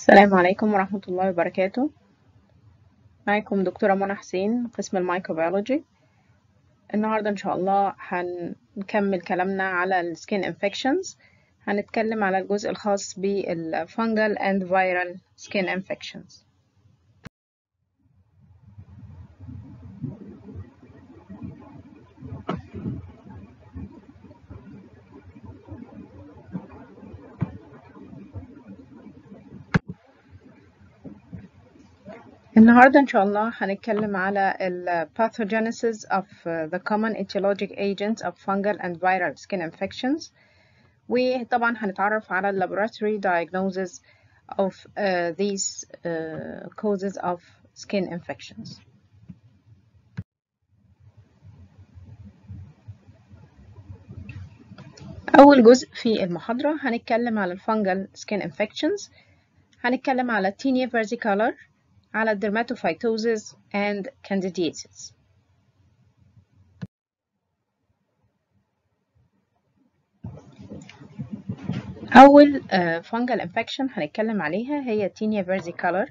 السلام عليكم ورحمة الله وبركاته معاكم دكتورة منى حسين قسم الميكروبيولوجي النهاردة إن شاء الله هنكمل كلامنا على السكين infections هنتكلم على الجزء الخاص بالفانجل and viral skin infections النهاردة إن شاء الله هنتكلم على ال pathogenesis of the common etiologic agents of fungal and viral skin infections وطبعا هنتعرف على ال laboratory diagnosis of uh, these uh, causes of skin infections. أول جزء في المحاضرة هنتكلم على الفانجل skin infections هنتكلم على tinea versicolor على dermatophytosis and candidiasis. أول uh, fungal infection هنتكلم عليها هي tinea versicolor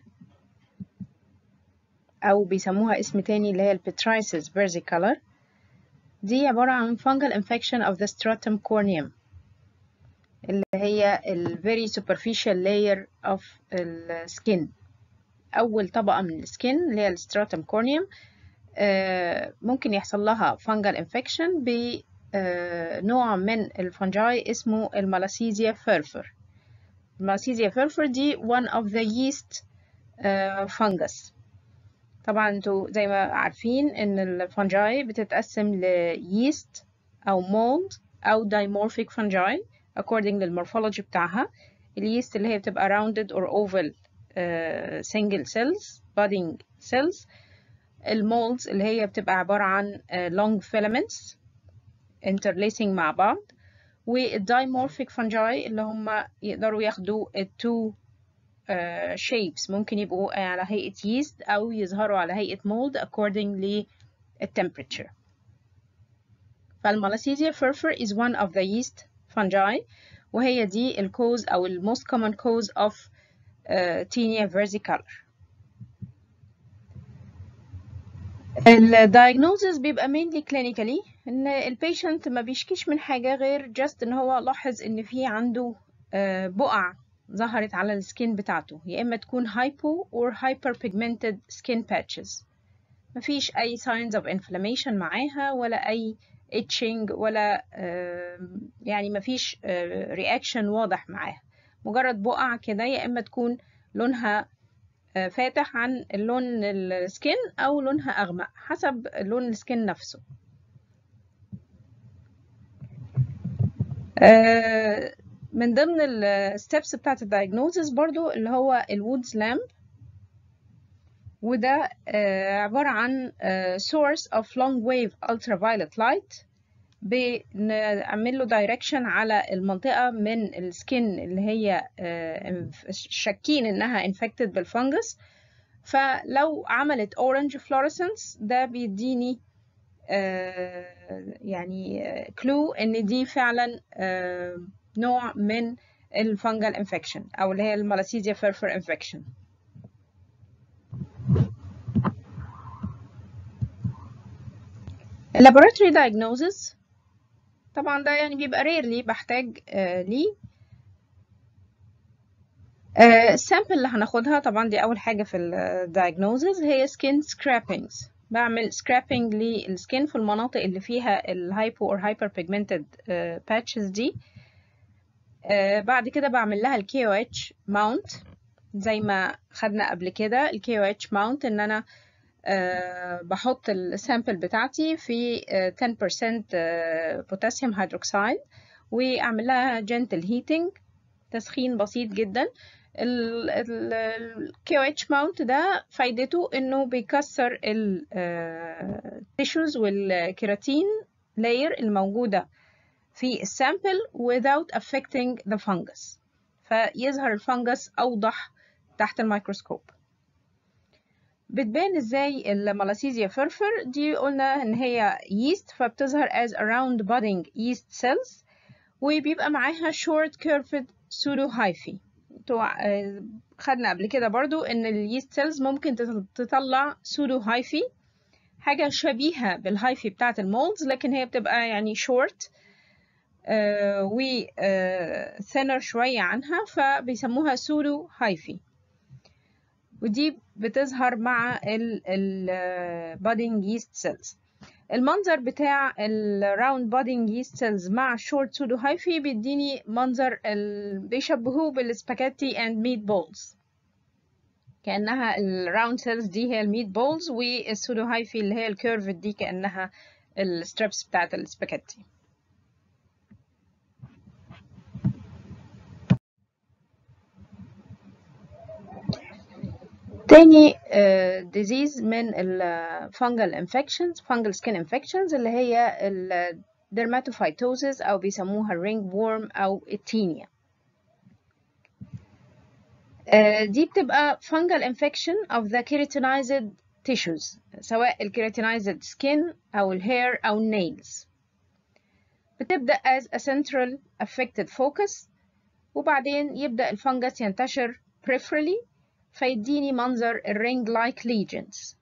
أو بيسموها اسم تاني اللي هي البترايسيس versicolor دي عبارة عن fungal infection of the stratum corneum اللي هي ال very superficial layer of the skin أول طبقة من السكين اللي هي الستراتم كورنيوم ممكن يحصل لها فانجل انفكشن بنوع من الفنجاي اسمه المالاسيزيا فيرفر المالاسيزيا فيرفر دي one of the yeast fungus طبعا انتوا زي ما عارفين ان الفنجاي بتتقسم ليست او مولد او dimorphic fungi according للمورفولوجي بتاعها اليست اللي هي بتبقى rounded or oval Uh, single cells budding cells المولدز اللي هي بتبقى عبارة عن uh, long filaments interlacing مع بعض والدايمورفيك fungi اللي هم يقدروا ياخدوا التو uh, shapes ممكن يبقوا على هيئة yeast أو يظهروا على هيئة mold according للtemperature فالمالاسيزيا furfur is one of the yeast fungi وهي دي الكوز أو ال most common cause of تينيا versicolor الدايجنوزز بيبقى mainly clinically ان البيشنت ما بيشكيش من حاجه غير just ان هو لاحظ ان في عنده بقع ظهرت على السكين بتاعته يا اما تكون hypo or hyperpigmented skin patches مفيش اي signs of inflammation معاها ولا اي itching ولا يعني مفيش reaction واضح معاها مجرد بقع كده يا اما تكون لونها فاتح عن اللون السكين او لونها اغمق حسب لون السكين نفسه من ضمن الستبس بتاعت الدايجنوزس برضو اللي هو الوودز لامب وده عبارة عن source of long wave ultraviolet light بنعمل له دايركشن على المنطقة من السكين اللي هي شاكين انها انفكتد بالفنجس فلو عملت اورنج فلوريسنس ده بيديني يعني كلو ان دي فعلا نوع من الفنجل انفكشن او اللي هي المالاسيزيا فيرفر انفكشن laboratory diagnosis طبعا ده يعني بيبقى ريرلي بحتاج آه ليه السامبل اللي هناخدها طبعا دي اول حاجه في الدايجنوزز هي سكين سكرابينجز بعمل سكرابينج للسكين في المناطق اللي فيها الهايبو اور هايبر بيجمنتد باتشز دي آه بعد كده بعمل لها الكي او اتش ماونت زي ما خدنا قبل كده الكي او اتش ماونت ان انا أه بحط السامبل بتاعتي في أه 10% بوتاسيوم هيدروكسيد واعمل لها جنتل هيتنج تسخين بسيط جدا ال QH mount ده فايدته انه بيكسر التيشوز والكيراتين لاير الموجودة في السامبل without affecting the fungus فيظهر الفنجس اوضح تحت الميكروسكوب بتبان ازاي المالاسيزيا فرفر دي قلنا ان هي yeast فبتظهر as around budding yeast cells وبيبقى معاها short curved pseudo hyphae خدنا قبل كده برضو ان اليست سيلز ممكن تطلع سودو هايفي حاجة شبيهة بالهايفي بتاعة المولدز لكن هي بتبقى يعني شورت و ثينر شوية عنها فبيسموها سودو هايفي ودي بتظهر مع ال budding yeast cells المنظر بتاع الراوند بادنج يست سيلز مع شورت سودو هايفي بيديني منظر ال... بيشبهوه بالسباجيتي اند ميت بولز كأنها الراوند سيلز دي هي الميت بولز والسودو هايفي اللي هي الكيرف دي كأنها الستريبس بتاعت السباجيتي تاني ديزيز من الفانجل انفكشنز فانجل سكين انفكشنز اللي هي الدرماتوفايتوزيس او بيسموها الرينج وورم او التينيا دي بتبقى fungal infection of the keratinized tissues سواء الكيراتينايزد skin أو الهير أو النيلز بتبدأ as a central affected focus وبعدين يبدأ الفنجس ينتشر peripherally فيديني منظر الرينج لايك lesions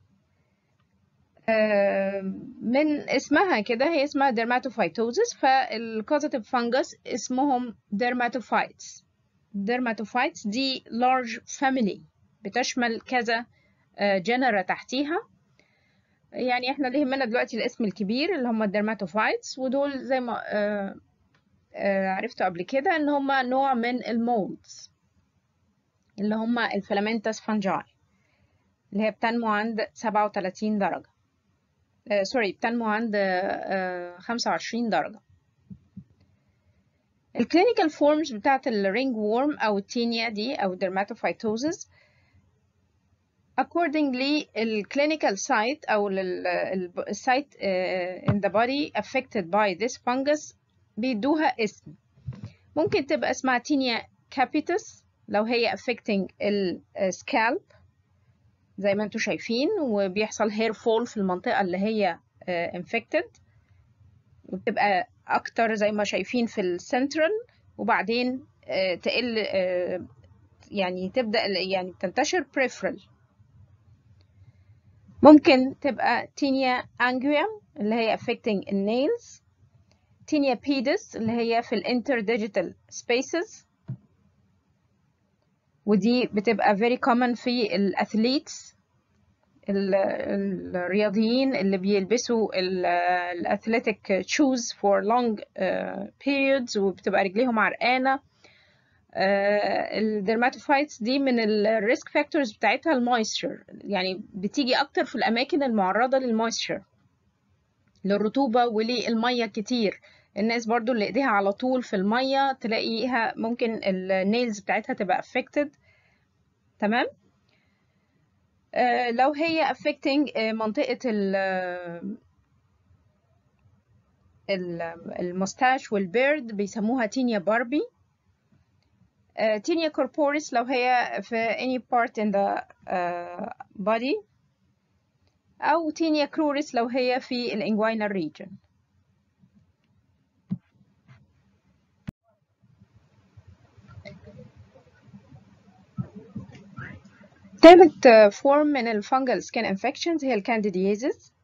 من اسمها كده هي اسمها dermatophytosis فالكوزاتيف فانجس اسمهم dermatophytes dermatophytes دي large family بتشمل كذا جنرا تحتيها يعني احنا اللي يهمنا دلوقتي الاسم الكبير اللي هم الدرماتوفايتس ودول زي ما عرفتوا قبل كده ان هم نوع من المولدز اللي هم الفلامنتس فانجاي اللي هي بتنمو عند 37 درجة آه سوري بتنمو عند آه 25 درجة الكلينيكال فورمز بتاعت الرينج وورم أو التينيا دي أو dermatophytosis accordingly the clinical site أو ال site uh, in the body affected by this fungus بيدوها اسم ممكن تبقى اسمها تينيا capitis لو هي affecting السكالب زي ما انتم شايفين وبيحصل hair fall في المنطقة اللي هي uh, infected وبتبقى أكتر زي ما شايفين في السنترال وبعدين uh, تقل uh, يعني تبدأ يعني بتنتشر peripheral ممكن تبقى تينيا انجويم اللي هي affecting النيلز تينيا بيدس اللي هي في الانترديجيتال سبيسز ودي بتبقى very common في الاثليتس الرياضيين اللي بيلبسوا الاثليتيك شوز for long uh, periods وبتبقى رجليهم عرقانه الدرماتوفايتس دي من الريسك فاكتورز بتاعتها المويستشر يعني بتيجي اكتر في الاماكن المعرضه للمويستشر للرطوبه وللميه كتير الناس برضو اللي ايديها على طول في الميه تلاقيها ممكن النيلز بتاعتها تبقى affected تمام آه لو هي affecting منطقه ال المستاش والبيرد بيسموها تينيا باربي Uh, tinea corporis لو هي في any part in the uh, body أو tinea cruris لو هي في الانguinal region تالت فورم من الفانجل سكين انفكشنز هي الكانديديزيس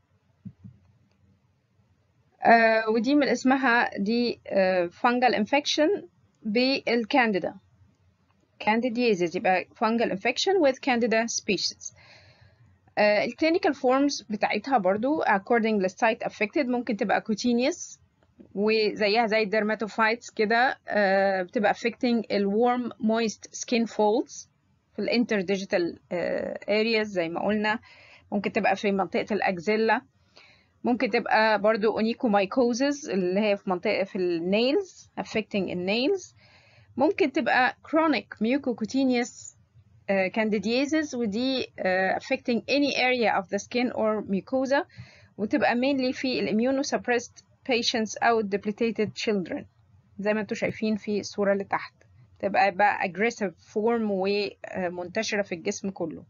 uh, ودي من اسمها دي فانجل انفكشن بالكانديدا candidiasis يبقى fungal infection with candida species الكلينيكال فورمز بتاعتها برضو according للسايت affected ممكن تبقى cutaneous وزيها زي الدرماتوفايتس كده uh, بتبقى affecting ال warm moist skin folds في الانترديجيتال uh, areas زي ما قلنا ممكن تبقى في منطقة الأكزيلا ممكن تبقى برضو onychomycosis اللي هي في منطقة في النيلز affecting النيلز ممكن تبقى chronic mucocutaneous uh, candidiasis ودي uh, affecting any area of the skin or mucosa وتبقى mainly في immunosuppressed patients أو debilitated children زي ما انتم شايفين في الصورة اللي تحت تبقى بقى aggressive form ومنتشرة في الجسم كله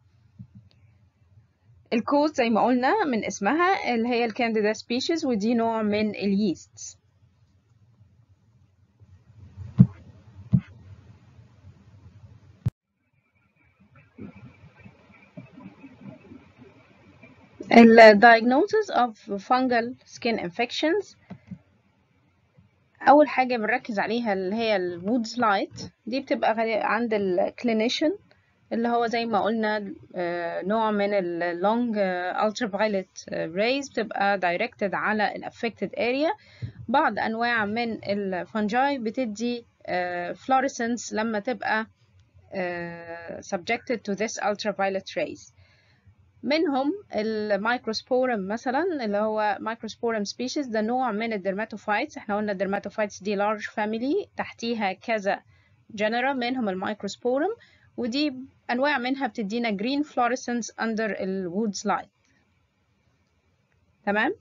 الكوز زي ما قلنا من اسمها اللي هي الكانديدا species ودي نوع من اليست ال diagnosis of fungal skin infections أول حاجة بنركز عليها اللي هي ال Woods light دي بتبقى غالي- عند ال clinician اللي هو زي ما قلنا آه، نوع من ال long آه، ultraviolet آه، rays بتبقى directed على ال affected area بعض أنواع من الفنجاي بتدي آه، fluorescence لما تبقى آه، subjected to this ultraviolet rays منهم الميكروسبورم مثلا اللي هو ميكروسبورم سبيشيز ده نوع من الدرماتوفايتس احنا قلنا الدرماتوفايتس دي لارج فاميلي تحتيها كذا جنرا منهم الميكروسبورم ودي انواع منها بتدينا green fluorescence under الوودز لايت تمام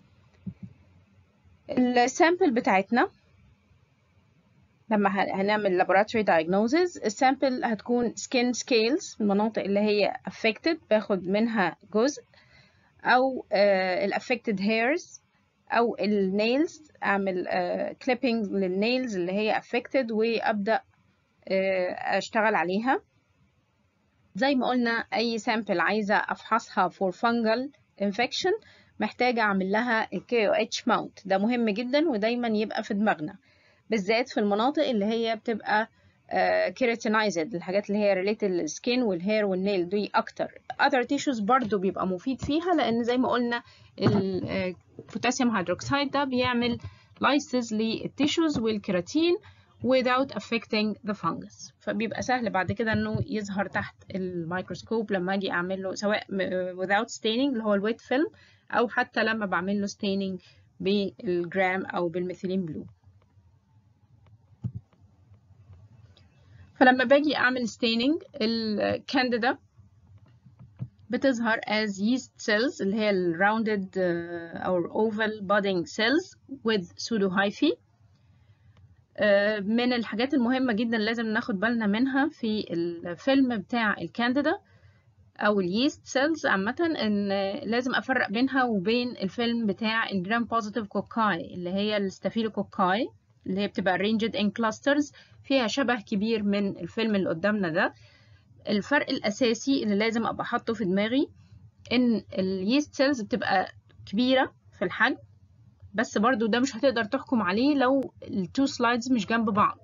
السامبل بتاعتنا لما ه- هنعمل laboratory diagnosis السامبل هتكون skin scales المناطق اللي هي affected باخد منها جزء أو آه، ال affected hairs أو ال nails أعمل آه، clipping للنيلز اللي هي affected وأبدأ آه، أشتغل عليها زي ما قلنا أي سامبل عايزة أفحصها for fungal infection محتاجة أعمل لها ال KOH mount ده مهم جدا ودايما يبقى في دماغنا بالذات في المناطق اللي هي بتبقى كيراتينايزد الحاجات اللي هي related للسكين والهير والنيل دي اكتر other tissues برضو بيبقى مفيد فيها لان زي ما قلنا البوتاسيوم هيدروكسيد ده بيعمل lysis للتيشوز والكيراتين without affecting the fungus فبيبقى سهل بعد كده انه يظهر تحت الميكروسكوب لما اجي اعمل له سواء م- without staining اللي هو الويت فيلم او حتى لما بعمل له staining بالجرام او بالميثيلين بلو فلما باجي اعمل staining الكانديدا بتظهر as yeast cells اللي هي ال rounded uh, or oval budding cells with pseudohyphae آه، من الحاجات المهمة جدا لازم ناخد بالنا منها في الفيلم بتاع الكانديدا أو اليست سيلز عامة إن لازم أفرق بينها وبين الفيلم بتاع الجرام بوزيتيف كوكاي اللي هي الستافيلوكوكاي اللي هي بتبقى arranged in clusters فيها شبه كبير من الفيلم اللي قدامنا ده الفرق الأساسي اللي لازم أبقى حاطه في دماغي إن اليست سيلز بتبقى كبيرة في الحجم بس برضو ده مش هتقدر تحكم عليه لو التو سلايدز مش جنب بعض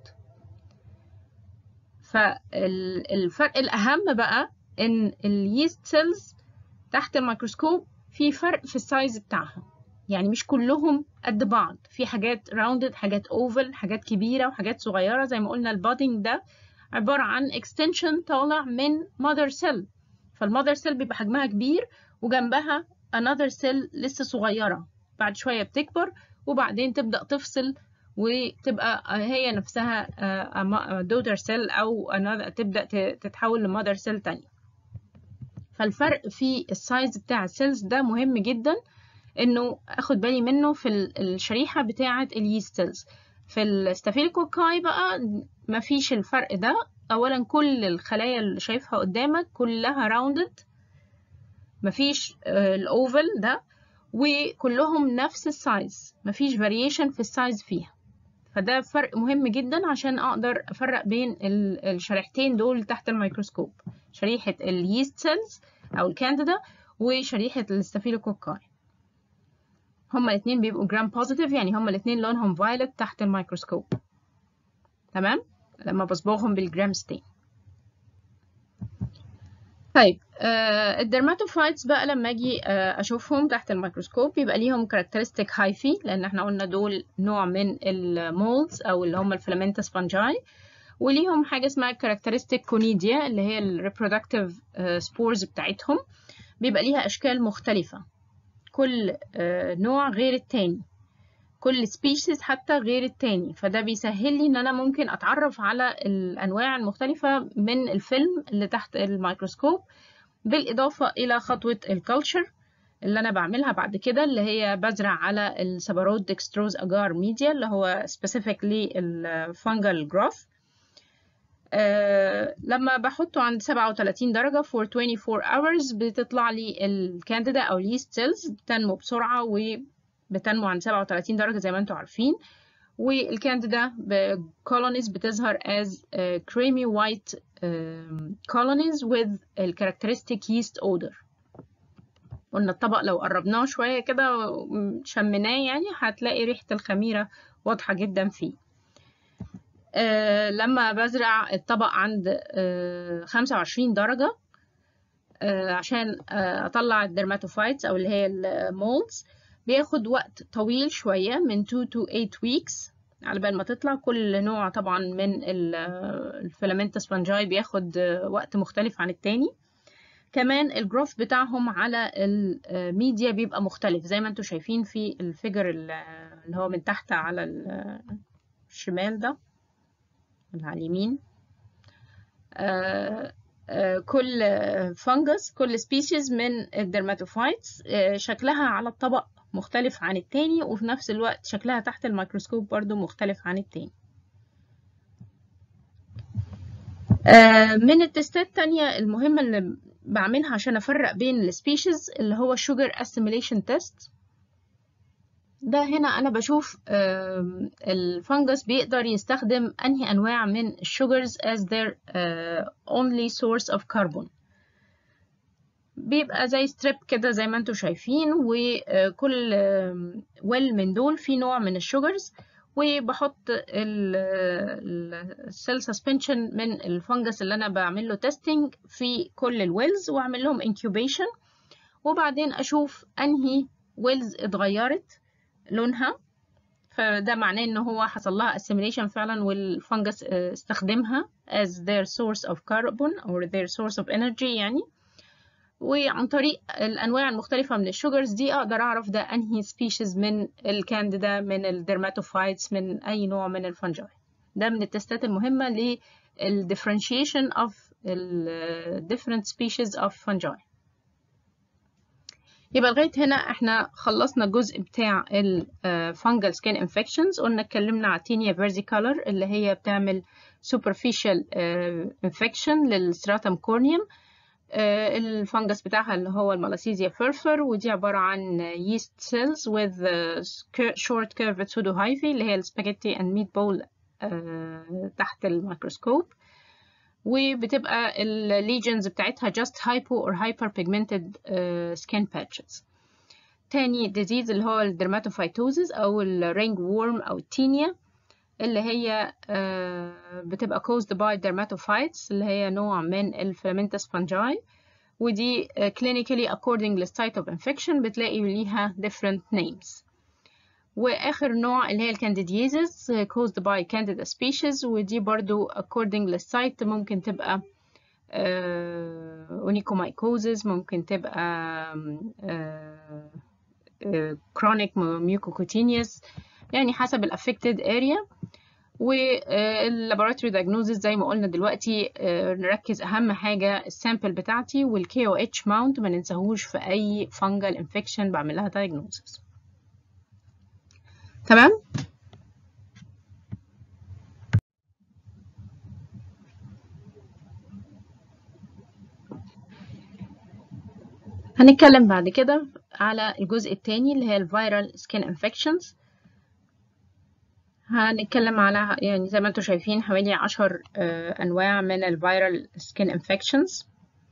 فالفرق الأهم بقى إن اليست سيلز تحت الميكروسكوب في فرق في السايز بتاعها يعني مش كلهم قد بعض في حاجات راوندد حاجات اوفل حاجات كبيرة وحاجات صغيرة زي ما قلنا البادنج ده عبارة عن extension طالع من mother cell فالمother cell بيبقى حجمها كبير وجنبها another cell لسه صغيرة بعد شوية بتكبر وبعدين تبدأ تفصل وتبقى هي نفسها daughter cell أو another تبدأ تتحول لمother cell تانية فالفرق في السايز بتاع السيلز ده مهم جدا انه اخد بالي منه في الشريحة بتاعة اليست سيلز في الستافيلوكوكاي بقى مفيش الفرق ده اولا كل الخلايا اللي شايفها قدامك كلها راوندد مفيش الاوفل ده وكلهم نفس السايز مفيش فاريشن في السايز فيها فده فرق مهم جدا عشان اقدر افرق بين الشريحتين دول تحت الميكروسكوب شريحة اليست سيلز او الكانديدا وشريحة الستافيلوكوكاي هما الاثنين بيبقوا جرام بوزيتيف يعني هما الاثنين لونهم فايلت تحت الميكروسكوب تمام لما بصبغهم بالجرام ستين طيب آه الدرماتوفايتس بقى لما اجي آه اشوفهم تحت الميكروسكوب بيبقى ليهم كاركترستيك هايفي لان احنا قلنا دول نوع من المولدز او اللي هم الفلامنتس فانجاي وليهم حاجه اسمها كاركترستيك كونيديا اللي هي الريبرودكتيف سبورز بتاعتهم بيبقى ليها اشكال مختلفه كل آه نوع غير التاني كل سبيشيز حتى غير التاني فده بيسهل لي ان انا ممكن اتعرف على الانواع المختلفه من الفيلم اللي تحت الميكروسكوب بالاضافه الى خطوه الكالتشر اللي انا بعملها بعد كده اللي هي بزرع على السباروت ديكستروز اجار ميديا اللي هو سبيسيفيك للفانجل جروث أه لما بحطه عند 37 درجة for 24 hours بتطلع لي الكانديدا أو اليست سيلز بتنمو بسرعة وبتنمو عند 37 درجة زي ما انتم عارفين والكانديدا colonies بتظهر as uh, creamy white um, colonies with characteristic yeast odor قلنا الطبق لو قربناه شوية كده شميناه يعني هتلاقي ريحة الخميرة واضحة جدا فيه آه لما بزرع الطبق عند آه 25 درجة آه عشان آه أطلع الدرماتوفايتس أو اللي هي المولدز بياخد وقت طويل شوية من 2 to 8 weeks على بال ما تطلع كل نوع طبعا من الفيلامنت سبونجاي بياخد وقت مختلف عن التاني كمان الجروث بتاعهم على الميديا بيبقى مختلف زي ما انتم شايفين في الفيجر اللي هو من تحت على الشمال ده اللي على اليمين كل فانجس كل سبيشيز من الدرماتوفايتس شكلها على الطبق مختلف عن التاني وفي نفس الوقت شكلها تحت الميكروسكوب برضو مختلف عن التاني من التستات التانية المهمة اللي بعملها عشان أفرق بين السبيشيز اللي هو sugar assimilation test ده هنا أنا بشوف الفنجس بيقدر يستخدم أنهي أنواع من السugars as their only source of carbon بيبقى زي ستريب كده زي ما انتم شايفين وكل ويل من دول في نوع من الشوجرز وبحط السيل سسبنشن من الفنجس اللي انا بعمل له تيستنج في كل الويلز واعمل لهم انكيوبيشن وبعدين اشوف انهي ويلز اتغيرت لونها فده معناه ان هو حصل لها assimilation فعلا والفنجس استخدمها as their source of carbon or their source of energy يعني وعن طريق الانواع المختلفه من الشوجرز دي اقدر اعرف ده انهي سبيشيز من الكانديدا من الدرماتوفايتس من اي نوع من الفنجاي ده من التستات المهمه للديفرنشيشن of different species of fungi يبقى لغايه هنا احنا خلصنا الجزء بتاع الفانجل سكين انفكشنز قلنا اتكلمنا على تينيا فيرزيكولر اللي هي بتعمل superficial انفكشن للستراتم كورنيوم الفنجس بتاعها اللي هو المالاسيزيا فيرفر ودي عبارة عن yeast cells with short curved pseudohyphae اللي هي السباجيتي and meatball تحت الميكروسكوب وبتبقى الليجنز بتاعتها just hypo or hyperpigmented skin patches تاني disease اللي هو الدرماتوفيتوزيس أو الرينج وورم أو التينيا اللي هي بتبقى caused by dermatophytes اللي هي نوع من الفلامنتس fungi ودي clinically according to site of infection بتلاقي ليها different names وآخر نوع اللي هي الكانديديزيس caused by candida species ودي برضو according للسايت ممكن تبقى اونيكومايكوزيس ممكن تبقى chronic mucocutaneous يعني حسب الافكتد اريا واللابوراتوري دايجنوزيس زي ما قلنا دلوقتي نركز اهم حاجه السامبل بتاعتي والكي او اتش ماونت ما ننساهوش في اي فانجل انفكشن بعمل لها دايجنوزيس تمام هنتكلم بعد كده على الجزء الثاني اللي هي الفيرال سكين انفكشنز هنتكلم على يعني زي ما انتم شايفين حوالي عشر أنواع من الفيرال سكين انفكشنز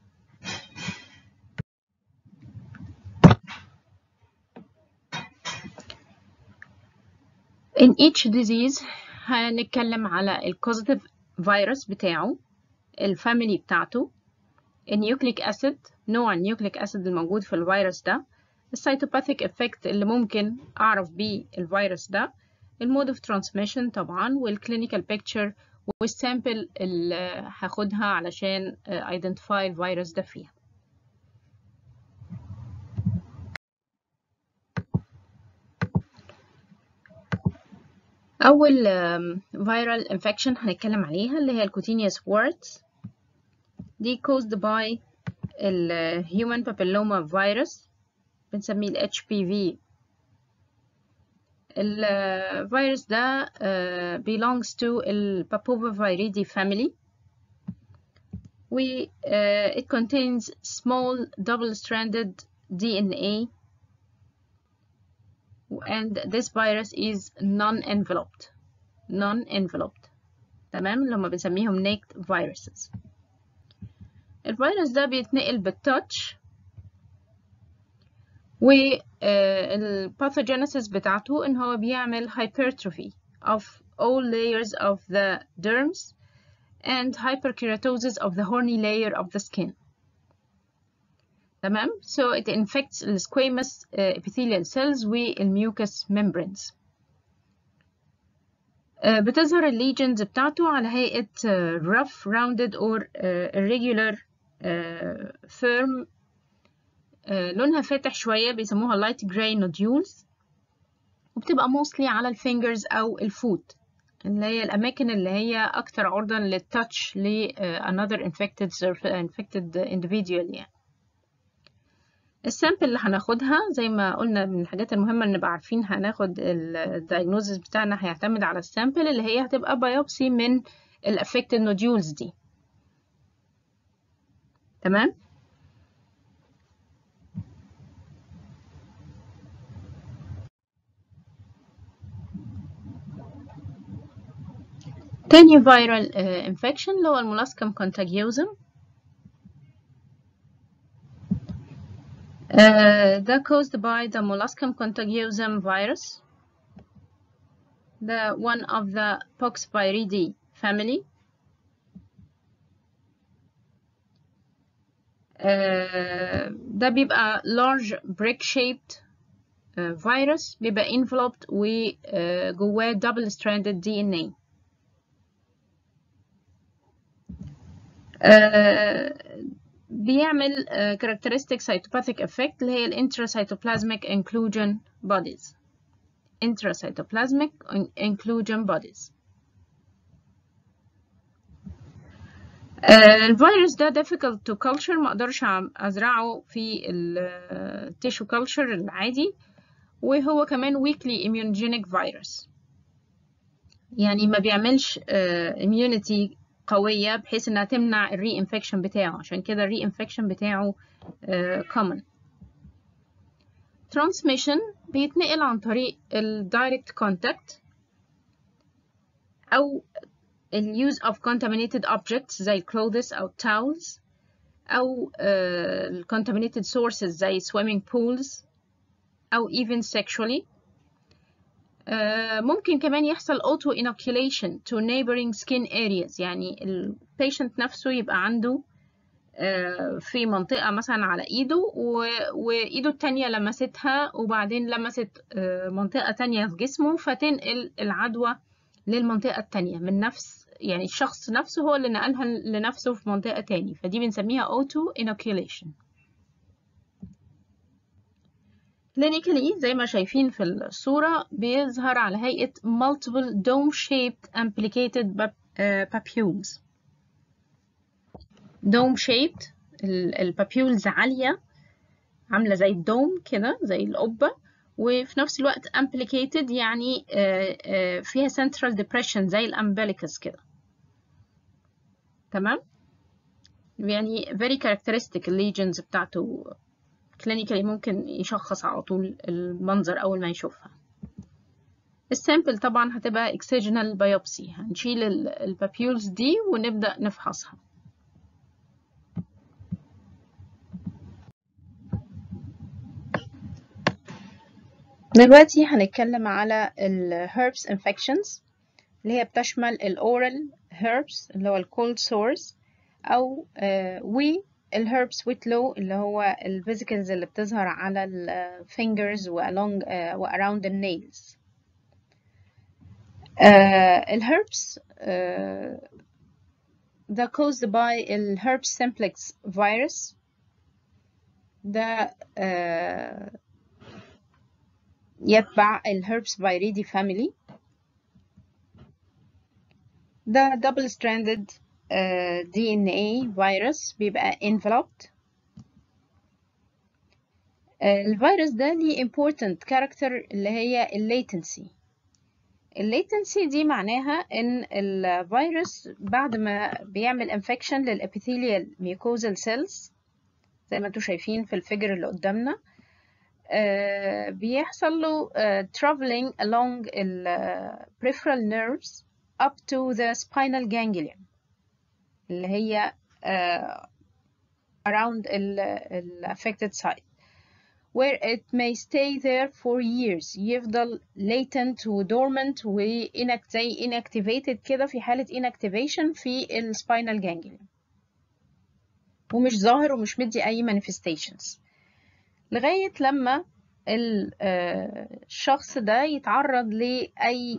In each disease هنتكلم على الكوزيتيف فيروس بتاعه الفاميلي بتاعته النيوكليك أسيد نوع النيوكليك أسيد الموجود في الفيروس ده السيتوباثيك افكت اللي ممكن أعرف بيه الفيروس ده المود اوف ترانسميشن طبعا والكلينيكال بيكتشر والسامبل اللي هاخدها علشان ايدنتيفاي الفيروس ده فيها اول فيرال انفكشن هنتكلم عليها اللي هي الكوتينيوس وورتس دي caused by ال human papilloma virus بنسميه ال HPV الفيروس ده uh, belongs to ال Papoviridae family و uh, it contains small double-stranded DNA and this virus is non-enveloped non-enveloped تمام اللي هما بنسميهم naked viruses الفيروس ده بيتنقل بالتاتش والباثوجينيسيس بتاعته ان هو بيعمل hypertrophy of all layers of the derms and hyperkeratosis of the horny layer of the skin تمام so it infects the squamous uh, epithelial cells والmucous membranes uh, بتظهر الليجنز بتاعته على هيئة uh, rough rounded or uh, irregular uh, firm uh, لونها فاتح شوية بيسموها light gray nodules وبتبقى mostly على الفينجرز أو الفوت اللي هي الأماكن اللي هي أكتر عرضة للتاتش ل uh, another infected, infected individual يعني السامبل اللي هناخدها زي ما قلنا من الحاجات المهمة ان نبقى عارفين هناخد الدايجنوزس بتاعنا هيعتمد على السامبل اللي هي هتبقى بايوبسي من الافكتد نوديولز دي تمام تاني فيرال انفكشن اللي هو المولاسكم كونتاجيوزم Uh, that caused by the molluscum contagiosum virus, the one of the Poxviridae family. Uh, ده بيبقى large brick shaped uh, virus بيبقى enveloped وجواه double stranded DNA. Uh, بيعمل uh, characteristic cytopathic effect اللي هي ال intracytoplasmic inclusion bodies intracytoplasmic inclusion bodies uh, الفيروس ده difficult to culture ما اقدرش ازرعه في ال tissue culture العادي وهو كمان weakly immunogenic virus يعني ما بيعملش uh, immunity قوية بحيث انها تمنع الري انفكشن بتاعه عشان كده الري انفكشن بتاعه uh, common transmission بيتنقل عن طريق ال direct contact أو ال use of contaminated objects زي clothes أو towels أو uh, ال contaminated sources زي swimming pools أو even sexually ممكن كمان يحصل auto inoculation to neighboring skin areas يعني ال patient نفسه يبقى عنده في منطقة مثلا على إيده وإيده التانية لمستها وبعدين لمست منطقة تانية في جسمه فتنقل العدوى للمنطقة التانية من نفس يعني الشخص نفسه هو اللي نقلها لنفسه في منطقة تاني فدي بنسميها auto inoculation clinically زي ما شايفين في الصورة بيظهر على هيئة multiple dome-shaped amplified papules dome-shaped البابيولز عالية عاملة زي الدوم كده زي القبة وفي نفس الوقت amplified يعني فيها central depression زي الأمبليكس كده تمام يعني very characteristic lesions بتاعته كلينيكالي ممكن يشخص على طول المنظر أول ما يشوفها السامبل طبعا هتبقى excisional biopsy هنشيل البابيولز دي ونبدأ نفحصها دلوقتي هنتكلم على ال herbs infections اللي هي بتشمل ال oral herbs اللي هو ال cold sores أو uh, و الهربس ويتلو اللي هو الفيزيكلز اللي بتظهر على الفينجرز والونج واراوند النيلز الهربس ده caused by الهربس simplex virus ده uh, يتبع الهربس فيريدي family ده double stranded Uh, DNA virus بيبقى enveloped uh, الفيروس ده ليه important character اللي هي latency latency دي معناها ان الفيروس بعد ما بيعمل infection للابيثيليال mucosal cells زي ما انتم شايفين في الفيجر اللي قدامنا uh, بيحصل له traveling along the peripheral nerves up to the spinal ganglion اللي هي uh, around ال affected site where it may stay there for years يفضل latent و dormant و inact زي inactivated كده في حالة inactivation في ال spinal ganglion ومش ظاهر ومش مدي أي manifestations لغاية لما الشخص ده يتعرض لأي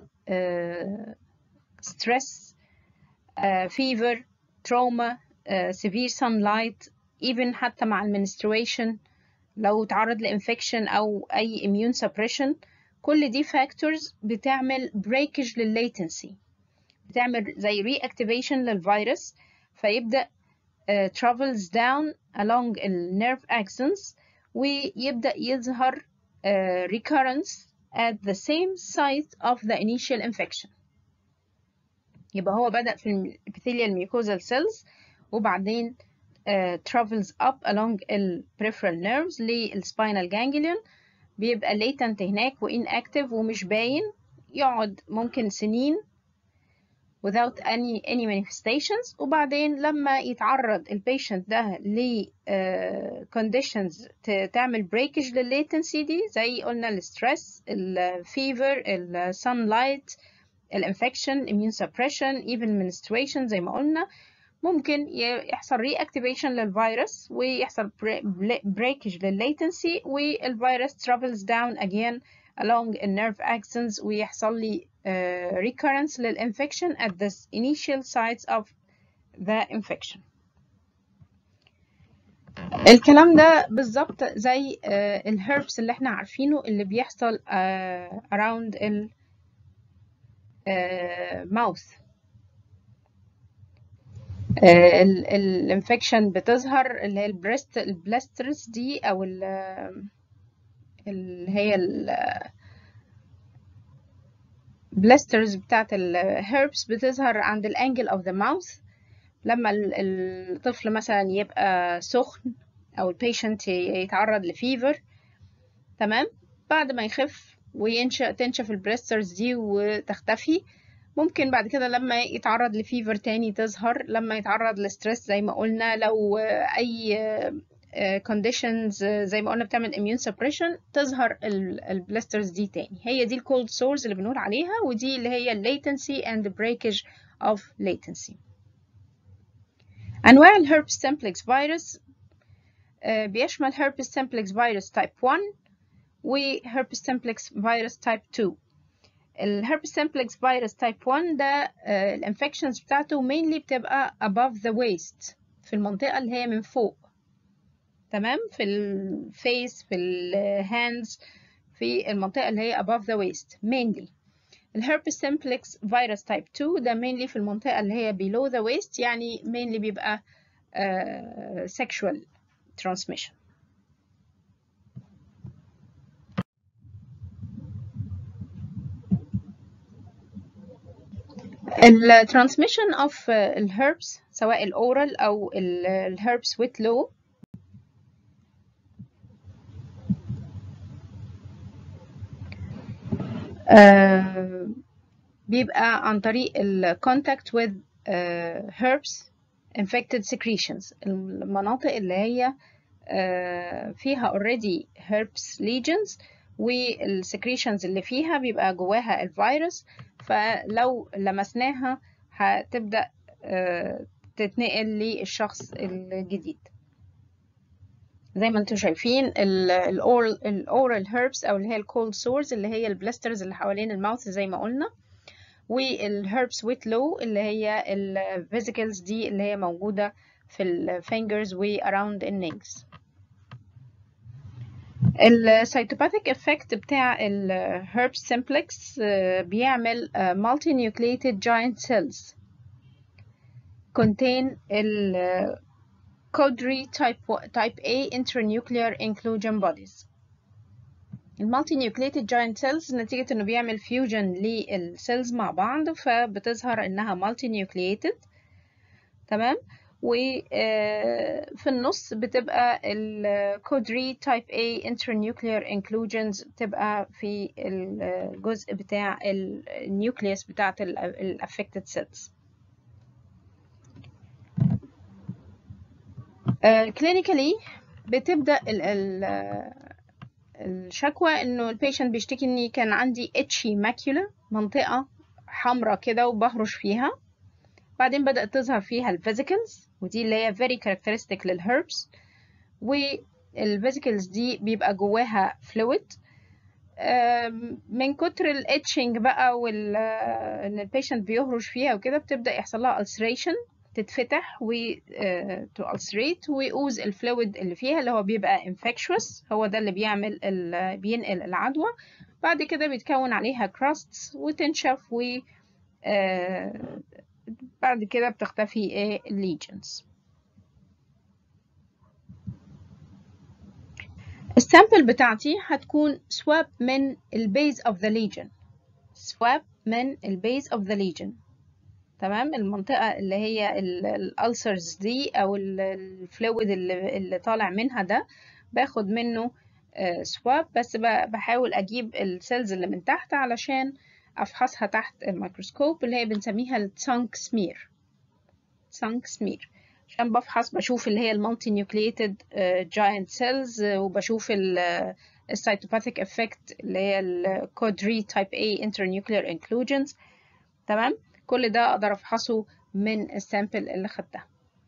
stress fever trauma severe sunlight even حتى مع المنستريشن لو تعرض لإنفكشن أو أي immune suppression كل دي factors بتعمل breakage للlatency بتعمل زي reactivation للفيروس فيبدأ uh, travels down along the nerve axons ويبدأ يظهر uh, recurrence at the same site of the initial infection يبقى هو بدأ في الابيثيليال mucosal cells وبعدين uh, travels up along ال peripheral nerves للspinal ganglion بيبقى latent هناك و inactive ومش باين يقعد ممكن سنين without any any manifestations وبعدين لما يتعرض البيشنت ده ل uh, conditions تعمل breakage للlatency دي زي قلنا الستريس الفيفر الsunlight الانفكشن immune suppression even menstruation زي ما قلنا ممكن يحصل reactivation للفيروس ويحصل breakage للlatency والفيروس travels down again along the nerve axons ويحصل لي uh, recurrence للinfection at the initial sites of the infection الكلام ده بالظبط زي uh, الهربس اللي احنا عارفينه اللي بيحصل uh, around ال mouth الانفكشن بتظهر اللي هي البريست البلاسترز دي او اللي هي البلاسترز بتاعت الهيربس بتظهر عند الانجل اوف ذا ماوث لما الطفل مثلا يبقى سخن او البيشنت يتعرض لفيفر تمام بعد ما يخف وينشأ تنشف البلاسترز دي وتختفي ممكن بعد كده لما يتعرض لفيفر تاني تظهر لما يتعرض لستريس زي ما قلنا لو اي conditions زي ما قلنا بتعمل immune suppression تظهر البلاسترز دي تاني هي دي الكولد سورز اللي بنقول عليها ودي اللي هي latency and breakage of latency أنواع الهربس سمبلكس فيروس بيشمل herpes simplex virus type 1 وherpes simplex virus type 2 الherpes simplex virus type 1 ده الانفكشنز بتاعته mainly بتبقى above the waist في المنطقة اللي هي من فوق تمام في الفيس في الهاندز في المنطقة اللي هي above the waist mainly الherpes simplex virus type 2 ده mainly في المنطقة اللي هي below the waist يعني mainly بيبقى uh, sexual transmission الترانسميشن اوف الهربس سواء الاورال او الهربس ويت لو بيبقى عن طريق الكونتاكت with uh, herbs infected secretions المناطق اللي هي uh, فيها already herbs lesions والسكريشنز اللي فيها بيبقى جواها الفيروس فلو لمسناها هتبدأ تتنقل للشخص الجديد زي ما انتم شايفين الاورال الاورال هيربس او اللي هي الكولد سورز اللي هي البلاسترز اللي حوالين الماوث زي ما قلنا والهيربس ويت لو اللي هي الفيزيكلز دي اللي هي موجودة في الفينجرز و around النيلز السيتوباثيك افكت بتاع الهرب سمبلكس بيعمل multi nucleated giant cells contain ال Codri type, type A intranuclear inclusion bodies المالتي نيوكليتد جاينت سيلز نتيجة انه بيعمل فيوجن للسيلز مع بعض فبتظهر انها مالتي نيوكليتد تمام وفي النص بتبقى الكودري تايب A intranuclear inclusions بتبقى في الجزء بتاع النيوكليوس بتاعت الافكتد سيلز كلينيكالي بتبدأ ال ال الشكوى انه البيشنت بيشتكي اني كان عندي اتشي ماكيولا منطقة حمراء كده وبهرش فيها بعدين بدأت تظهر فيها الفيزيكلز ودي اللي هي very characteristic للهربس والفيزيكلز دي بيبقى جواها فلويد من كتر الاتشنج بقى وال ان البيشنت بيهرش فيها وكده بتبدأ يحصل لها ulceration تتفتح و تو ulcerate ويؤوز الفلويد اللي فيها اللي هو بيبقى infectious هو ده اللي بيعمل ال... بينقل العدوى بعد كده بيتكون عليها crusts وتنشف و بعد كده بتختفي ايه lesions السامبل بتاعتي هتكون swab من البيز of the lesion swab من البيز of the lesion تمام المنطقة اللي هي الألسرز دي أو الفلويد اللي, اللي طالع منها ده باخد منه سواب بس بحاول أجيب السيلز اللي من تحت علشان أفحصها تحت الميكروسكوب اللي هي بنسميها التسانك سمير تسانك سمير عشان بفحص بشوف اللي هي المالتي نيوكليتد جاينت سيلز وبشوف السيتوباثيك افكت اللي هي الكودري تايب A internuclear inclusions تمام كل ده اقدر افحصه من السامبل اللي خدتها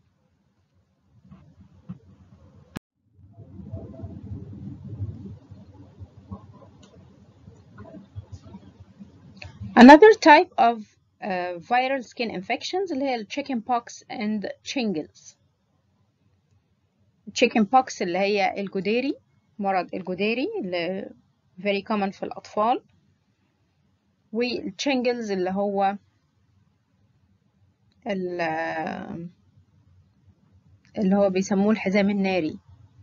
Another type of uh, viral skin infections اللي هي chickenpox and shingles. chickenpox اللي هي الجديري مرض الجديري اللي very common في الأطفال والشينجلز اللي هو اللي هو بيسموه الحزام الناري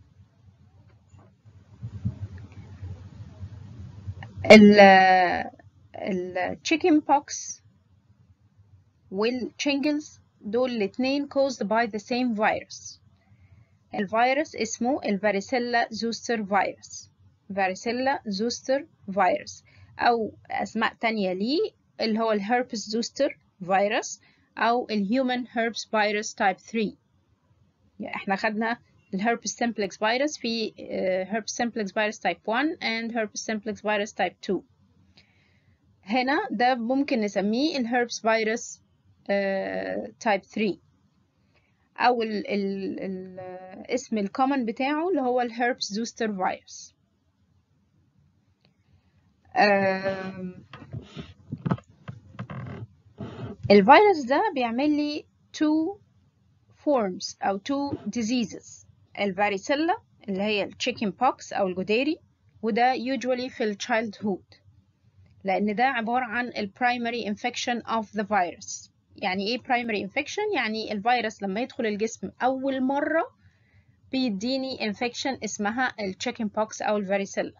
التشيكن بوكس والشينجلز دول الاتنين caused by the same virus الفيروس اسمه الفاريسيلا زوستر فيروس فاريسيلا زوستر فيروس أو أسماء تانية ليه اللي هو الهربس زوستر فيروس أو الهيومن هربس فيروس تايب 3 يعني احنا خدنا الهربس سيمبلكس فيروس في هربس سيمبلكس فيروس تايب 1 and هربس سيمبلكس فيروس تايب 2 هنا ده ممكن نسميه الهربس فيروس تايب 3 أو ال ال ال اسم الكومن بتاعه اللي هو الهربس زوستر فيروس الفيروس ده بيعمل لي two forms أو two diseases الفاريسيلا اللي هي التشيكن بوكس أو الجديري وده usually في ال childhood لأن ده عبارة عن ال primary infection of the virus يعني إيه primary infection؟ يعني الفيروس لما يدخل الجسم أول مرة بيديني infection اسمها التشيكن بوكس أو الفاريسيلا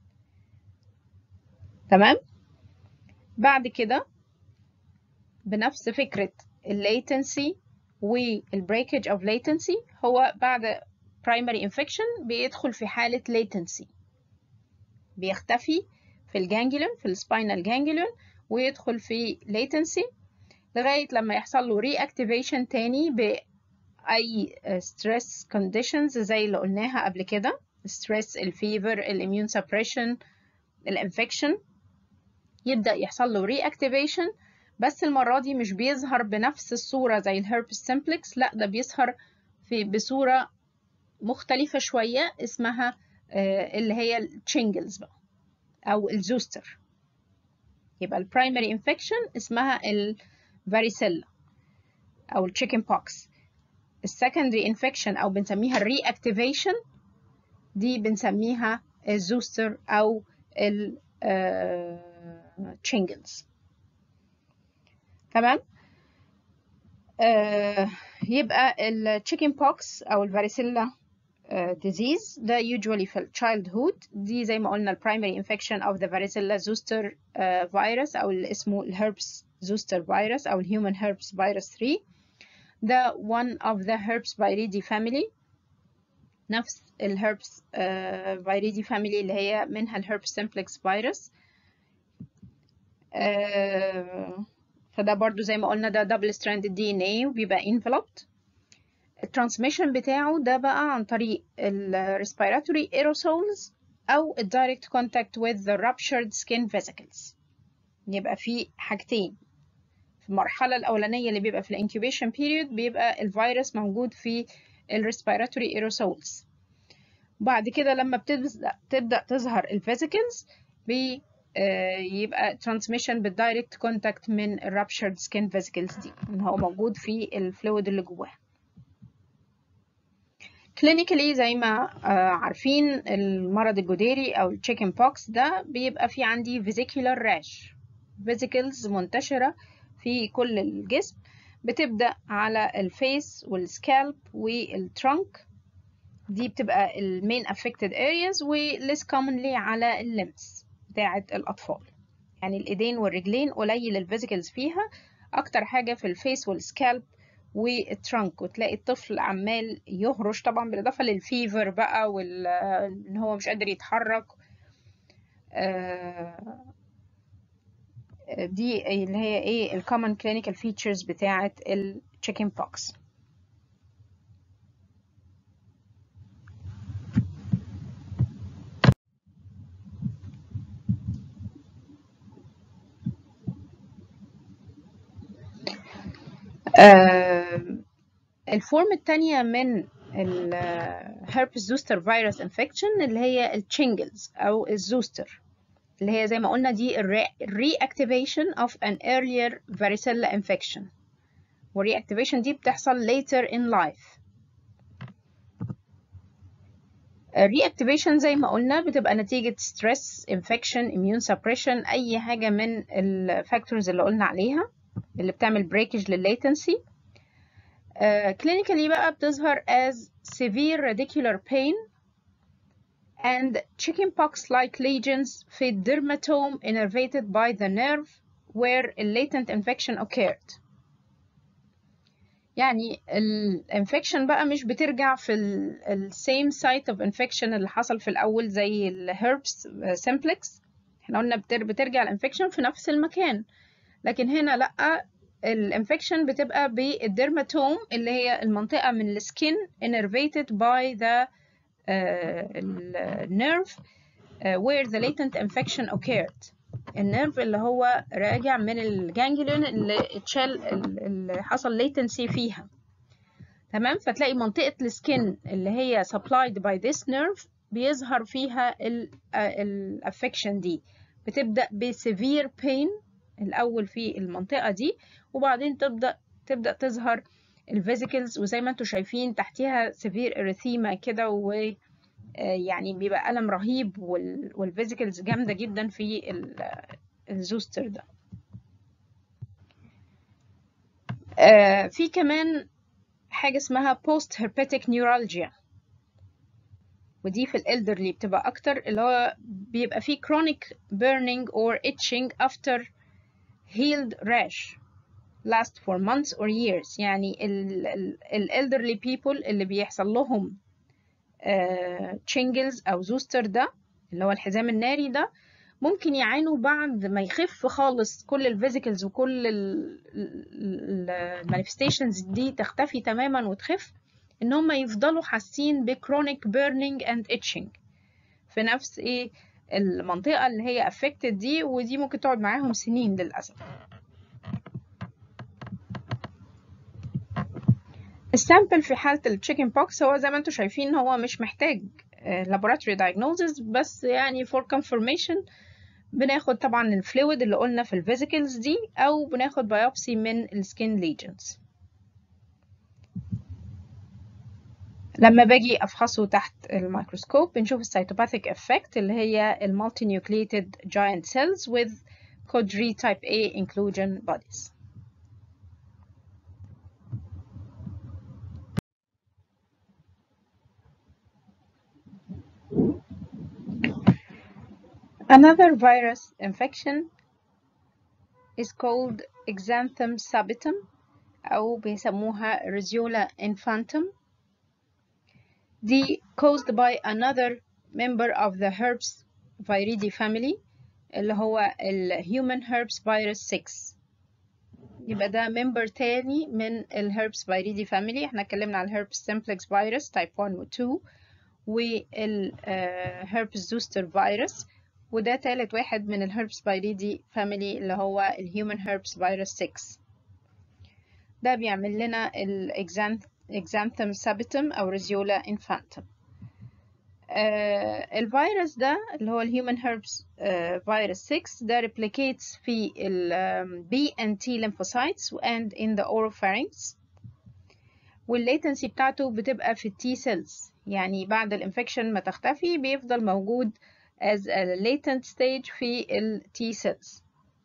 تمام؟ بعد كده بنفس فكرة الليتنسي والبريكج of latency هو بعد primary infection بيدخل في حالة latency بيختفي في الجانجلون في السباينال جانجلون ويدخل في latency لغاية لما يحصل له reactivation تاني بأي stress conditions زي اللي قلناها قبل كده stress الفيفر الاميون suppression الانفكشن يبدأ يحصل له reactivation بس المرة دي مش بيظهر بنفس الصورة زي الهربس سيمبلكس لا ده بيظهر في بصورة مختلفة شوية اسمها اللي هي التشينجلز بقى أو الزوستر يبقى البرايمري انفكشن اسمها الفاريسيلا أو التشيكن بوكس السكندري انفكشن أو بنسميها الرياكتيفيشن دي بنسميها الزوستر أو التشينجلز تمام آه يبقى التشيكن بوكس او الفاريسيلا disease ده usually في childhood دي زي ما قلنا primary infection of the varicella zoster uh, virus او اللي اسمه الهربس zoster virus او الهيومن herpes virus 3 ده one of the herpes viridae family نفس الهربس uh, viridae family اللي هي منها الهربس simplex virus uh, فده برضو زي ما قلنا ده double stranded DNA وبيبقى enveloped الترانسميشن بتاعه ده بقى عن طريق ال respiratory aerosols أو ال direct contact with the ruptured skin vesicles يبقى في حاجتين في المرحلة الأولانية اللي بيبقى في ال incubation period بيبقى الفيروس موجود في ال respiratory aerosols بعد كده لما بتبدأ تبدأ تظهر ال vesicles بي يبقى transmission بالدايركت كونتاكت من ال ruptured skin vesicles دي ان هو موجود في الفلويد اللي جواه clinically زي ما عارفين المرض الجديري او التشيكن بوكس ده بيبقى في عندي vesicular rash vesicles منتشرة في كل الجسم بتبدأ على الفيس والسكالب والترنك دي بتبقى المين affected areas و less commonly على اللمس بتاعة الأطفال يعني الإيدين والرجلين قليل الفيزيكلز فيها أكتر حاجة في الفيس والسكالب والترنك وتلاقي الطفل عمال يهرش طبعا بالإضافة للفيفر بقى وإن هو مش قادر يتحرك دي اللي هي ايه الكومن كلينيكال فيتشرز بتاعة التشيكن بوكس الفورم التانية من الهربس زوستر فيروس انفكشن اللي هي التشينجلز او الزوستر اللي هي زي ما قلنا دي reactivation of an earlier varicella infection والreactivation دي بتحصل later in life reactivation زي ما قلنا بتبقى نتيجة stress, infection, immune suppression أي حاجة من الفاكتورز اللي قلنا عليها اللي بتعمل بريكج للليتنسي clinically بقى بتظهر as severe radicular pain and chickenpox-like lesions في dermatome innervated by the nerve where a latent infection occurred. يعني الانفكشن بقى مش بترجع في ال same site of infection اللي حصل في الأول زي الهربس simplex احنا قلنا بترجع الانفكشن في نفس المكان لكن هنا لأ الانفكشن بتبقى بالديرماتوم اللي هي المنطقة من السكين innervated by the النيرف where the latent infection occurred النيرف اللي هو راجع من الجانجليون اللي اتشال اللي حصل latency فيها تمام فتلاقي منطقة السكين اللي هي supplied by this nerve بيظهر فيها الافكشن دي بتبدأ بسيفير pain الأول في المنطقة دي وبعدين تبدأ تبدأ تظهر الفيزيكلز وزي ما انتم شايفين تحتيها سيفير اريثيما كده و يعني بيبقى ألم رهيب والفيزيكلز جامدة جدا في الزوستر ده في كمان حاجة اسمها post herpetic neuralgia ودي في الالدرلي بتبقى أكتر اللي هو بيبقى فيه chronic burning or itching after healed rash last for months or years يعني ال elderly people اللي بيحصل لهم تشينجلز أو زوستر ده اللي هو الحزام الناري ده ممكن يعانوا بعد ما يخف خالص كل الفيزيكلز وكل المانيفستيشنز دي تختفي تماما وتخف ان هم يفضلوا حاسين بكرونيك بيرنينج اند اتشنج في نفس ايه المنطقة اللي هي affected دي ودي ممكن تقعد معاهم سنين للأسف السامبل في حالة التشيكن بوكس هو زي ما انتم شايفين هو مش محتاج laboratory diagnosis بس يعني for confirmation بناخد طبعا الفلويد اللي قلنا في الفيزيكلز دي أو بناخد بايوبسي من السكين ليجنز لما باجي أفحصه تحت الميكروسكوب بنشوف السيتوباثيك افكت اللي هي المالتينيوكليتد giant cells with COD3 type A inclusion bodies Another virus infection is called Exanthum sabitum أو بيسموها Rhizola infantum. دي caused by another member of the herpes viridae family اللي هو ال human herpes virus 6 يبقى ده member تاني من ال herpes viridae family احنا اتكلمنا على herpes simplex virus type 1 و 2 والهربس زوستر فيروس وده تالت واحد من الهربس بايريدي فاميلي اللي هو الهيومن هربس فيروس 6 ده بيعمل لنا الاكزانثم سابيتم او ريزيولا انفانتم آه الفيروس ده اللي هو الهيومن هربس فيروس 6 ده replicates في ال B and T lymphocytes and in the oropharynx والليتنسي بتاعته بتبقى في التي سيلز يعني بعد الانفكشن ما تختفي بيفضل موجود as a latent stage في ال T cells.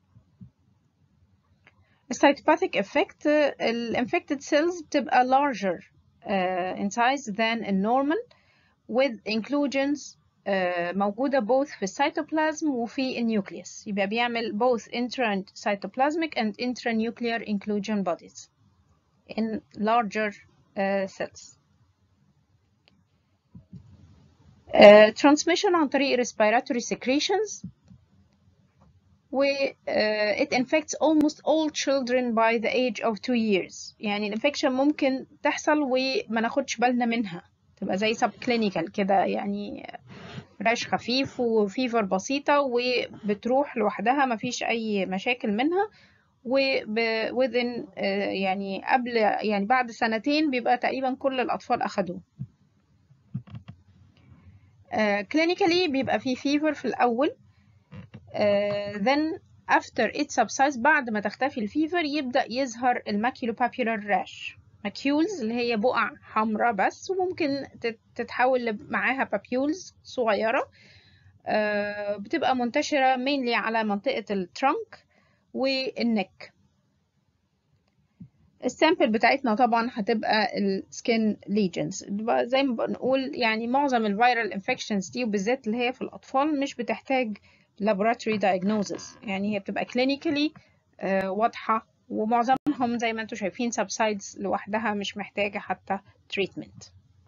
الcytopathic effect ال infected cells بتبقى larger uh, in size than a normal with inclusions uh, موجودة both في السيتوبلازم وفي النيوكليوس يبقى بيعمل both intracytoplasmic and intranuclear inclusion bodies in larger uh, cells. Uh, transmission عن طريق respiratory secretions و uh, it infects almost all children by the age of two years يعني الانفكشن ممكن تحصل وما ناخدش بالنا منها تبقى زي سب كلينيكال كده يعني رعش خفيف وفيفر بسيطة وبتروح لوحدها مفيش أي مشاكل منها و within uh, يعني قبل يعني بعد سنتين بيبقى تقريبا كل الأطفال أخدوه كلينيكالي uh, بيبقى فيه فيفر في الأول uh, then after it subsides بعد ما تختفي الفيفر يبدأ يظهر الماكيولوبابيولار راش ماكيولز اللي هي بقع حمراء بس وممكن تتحول معاها بابيولز صغيرة uh, بتبقى منتشرة mainly على منطقة الترنك والنك السامبل بتاعتنا طبعا هتبقى السكين ليجنز زي ما بنقول يعني معظم الفيرال انفكشنز دي وبالذات اللي هي في الاطفال مش بتحتاج laboratory diagnosis يعني هي بتبقى clinically آه واضحة ومعظمهم زي ما انتم شايفين subsides لوحدها مش محتاجة حتى treatment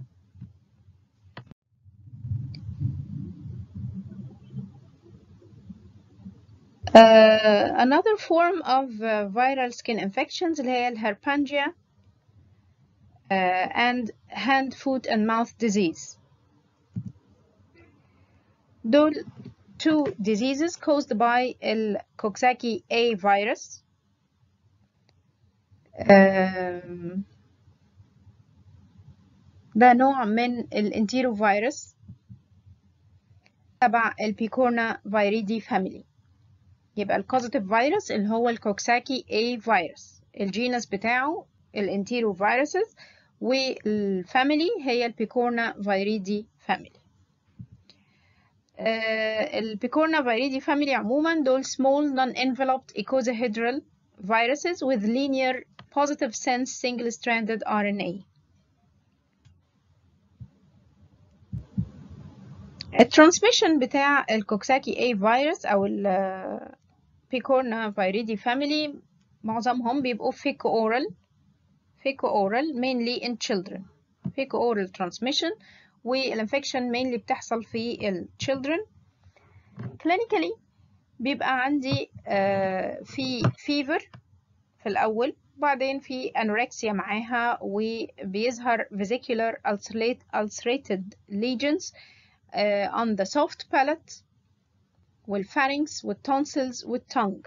Uh, another form of uh, viral skin infections اللي هي الهربانجيا uh, and hand, foot and mouth disease. دول two diseases caused by ال Coxsackie A virus. Um, ده نوع من الانتيروفيروس تبع البيكورنا فيريدي فاميلي. يبقى الكوزيتيف فيروس اللي هو الكوكساكي A فيروس الجينس بتاعه الانتيرو فيروسز والفاميلي هي البيكورنا فيريدي فاميلي آه البيكورنا فيريدي فاميلي عموما دول small non-enveloped icosahedral viruses with linear positive sense single-stranded RNA الترانسميشن بتاع الكوكساكي A فيروس او ال بيكورنا فيريدي فاميلي معظمهم بيبقوا فيكو اورال فيكو اورال mainly in children فيكو اورال transmission والانفكشن mainly بتحصل في ال children clinically بيبقى عندي uh, في fever في الأول بعدين في أنوركسيا معاها وبيظهر vesicular ulcerated lesions uh, on the soft palate والفارنكس والتونسلز والتونج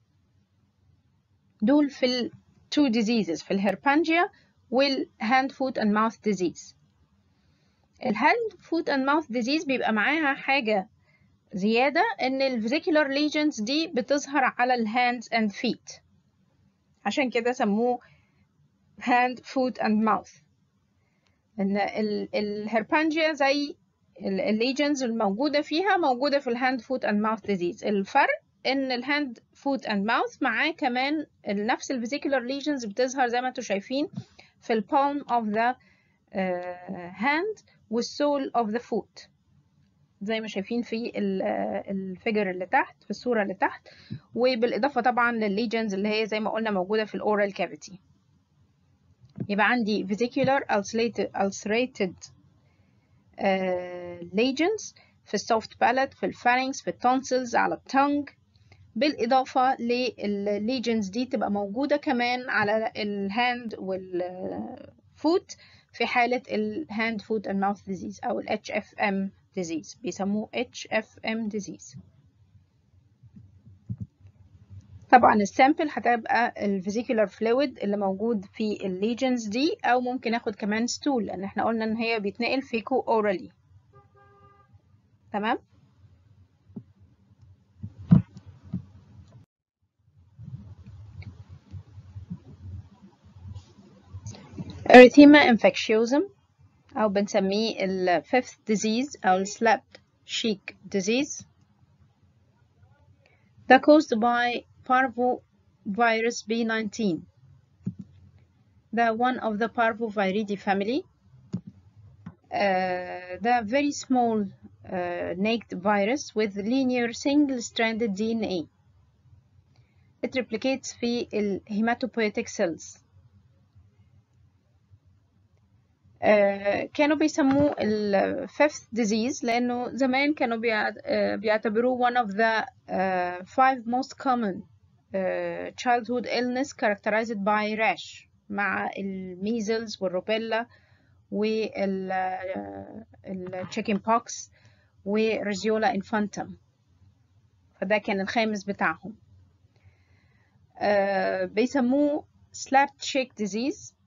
دول في ال two diseases في الهربانجيا والهاند فوت and mouth disease الهاند فوت and mouth disease بيبقى معاها حاجة زيادة إن الفيزيكولار lesions دي بتظهر على الهاندز and feet عشان كده سموه hand foot and mouth إن الهربانجيا زي الليجنز الموجودة فيها موجودة في الهاند فوت اند ماوث ديزيز الفرق ان الهاند فوت اند ماوث معاه كمان نفس الفيزيكولار ليجنز بتظهر زي ما انتم شايفين في البالم اوف ذا هاند والسول اوف ذا فوت زي ما شايفين في الفيجر اللي تحت في الصورة اللي تحت وبالإضافة طبعا للليجنز اللي هي زي ما قلنا موجودة في الأورال كافيتي يبقى عندي vesicular ulcerated, ulcerated ليجنز في السوفت بالات في الفارنكس في التونسلز على التونج بالإضافة للليجنز دي تبقى موجودة كمان على الهاند foot في حالة ال hand foot and mouth disease أو ال HFM disease بيسموه HFM disease طبعا السامبل هتبقى الفيزيكولار فلويد اللي موجود في الليجنز دي او ممكن اخد كمان ستول لان احنا قلنا ان هي بيتنقل فيكو اورالي تمام erythema infectiosum أو بنسميه ال fifth disease أو ال slap cheek disease ده caused by parvovirus B19 ده one of the parvoviridae family uh, the very small uh, naked virus with linear single-stranded DNA it replicates في ال hematopoietic cells Uh, كانوا بيسموه ال fifth disease لأنه زمان كانوا بيعتبروه one of the uh, five most common uh, childhood illness characterized by rash مع الميزلز والروبيلا وال chicken pox وريزيولا انفانتم فده كان الخامس بتاعهم بيسموه slapped shake disease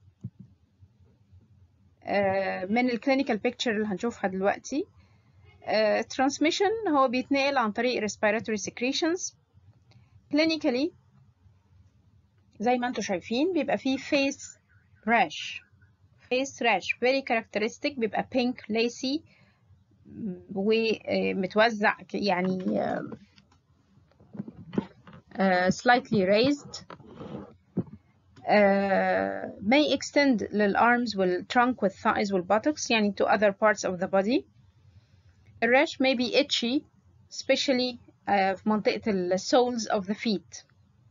من الكلينيكال بيكتشر اللي هنشوفها دلوقتي ترانسميشن هو بيتنقل عن طريق respiratory secretions clinically زي ما انتم شايفين بيبقى فيه face rash face rash very characteristic بيبقى pink lacy ومتوزع يعني slightly raised Uh, may extend للarms والtrunk والthighs والbuttocks يعني to other parts of the body. The rash may be itchy, especially uh, في منطقة ال soles of the feet.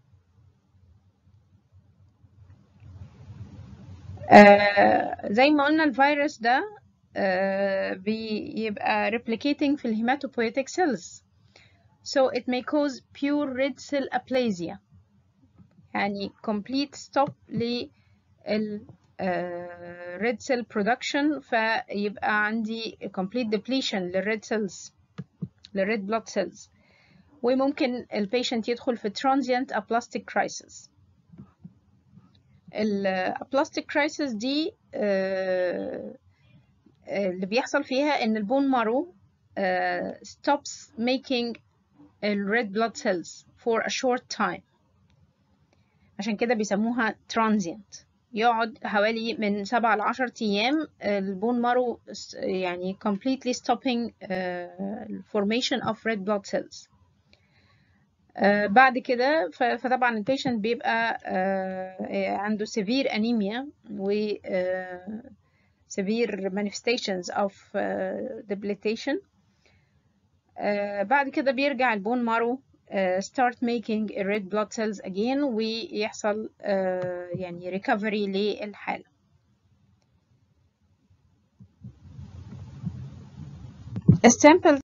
Uh, زي ما قلنا الفيروس ده uh, بيبقى replicating في hematopoietic cells. So it may cause pure red cell aplasia. يعني complete stop لل uh, red cell production فيبقى عندي complete depletion للred cells للred blood cells وممكن البيشنت يدخل في transient aplastic crisis ال aplastic crisis دي uh, اللي بيحصل فيها ان البون مارو uh, stops making red blood cells for a short time عشان كده بيسموها transient يقعد حوالي من سبعة لعشر أيام البون مارو يعني completely stopping uh, formation of red blood cells uh, بعد كده فطبعا البيشنت بيبقى uh, عنده severe anemia و severe manifestations of debilitation بعد كده بيرجع البون مارو Uh, start making red blood cells again ويحصل uh, يعني recovery للحالة السامبل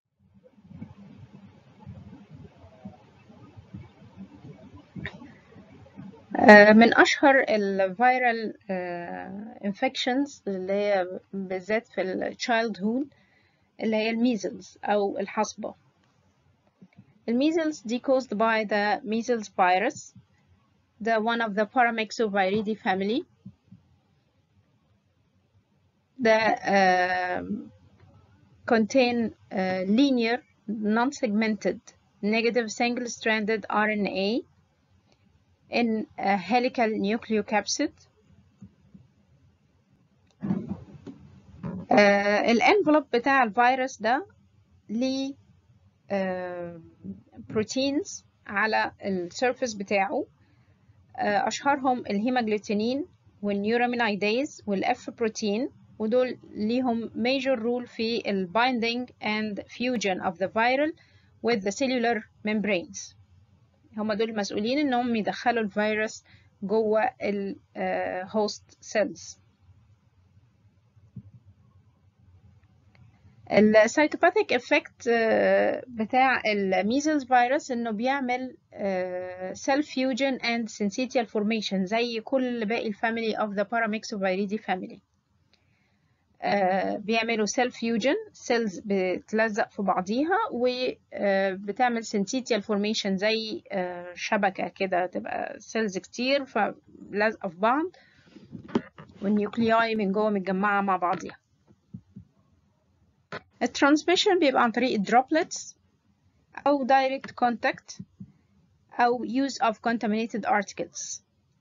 uh, من أشهر الفيرال infections اللي هي بالذات في الchildhood اللي هي الميزلز أو الحصبة The measles is caused by the measles virus, the one of the Paramyxoviridae family. The uh, contain uh, linear, non-segmented, negative single-stranded RNA in a helical nucleocapsid. Uh, الانفلوب بتاع الفيروس ده ليه بروتينز على السيرفيس بتاعه أشهرهم الهيماجلوتينين والنيورامينايديز والإف بروتين ودول ليهم major role في ال binding and fusion of the viral with the cellular membranes هما دول مسؤولين إنهم يدخلوا الفيروس جوه ال host cells السايتوباثيك افكت بتاع الميزلز فيروس انه بيعمل سيل فيوجن اند syncytial formation زي كل باقي الفاميلي of the paramyxoviridae family آه، بيعملوا سيل فيوجن سيلز بتلزق في بعضيها وبتعمل سنتيتيال فورميشن زي آه، شبكة كده تبقى سيلز كتير فلازقة في بعض والنيوكلياي من جوه متجمعة مع بعضيها الترانسميشن بيبقى عن طريق الدروبلتس أو direct contact أو use of contaminated articles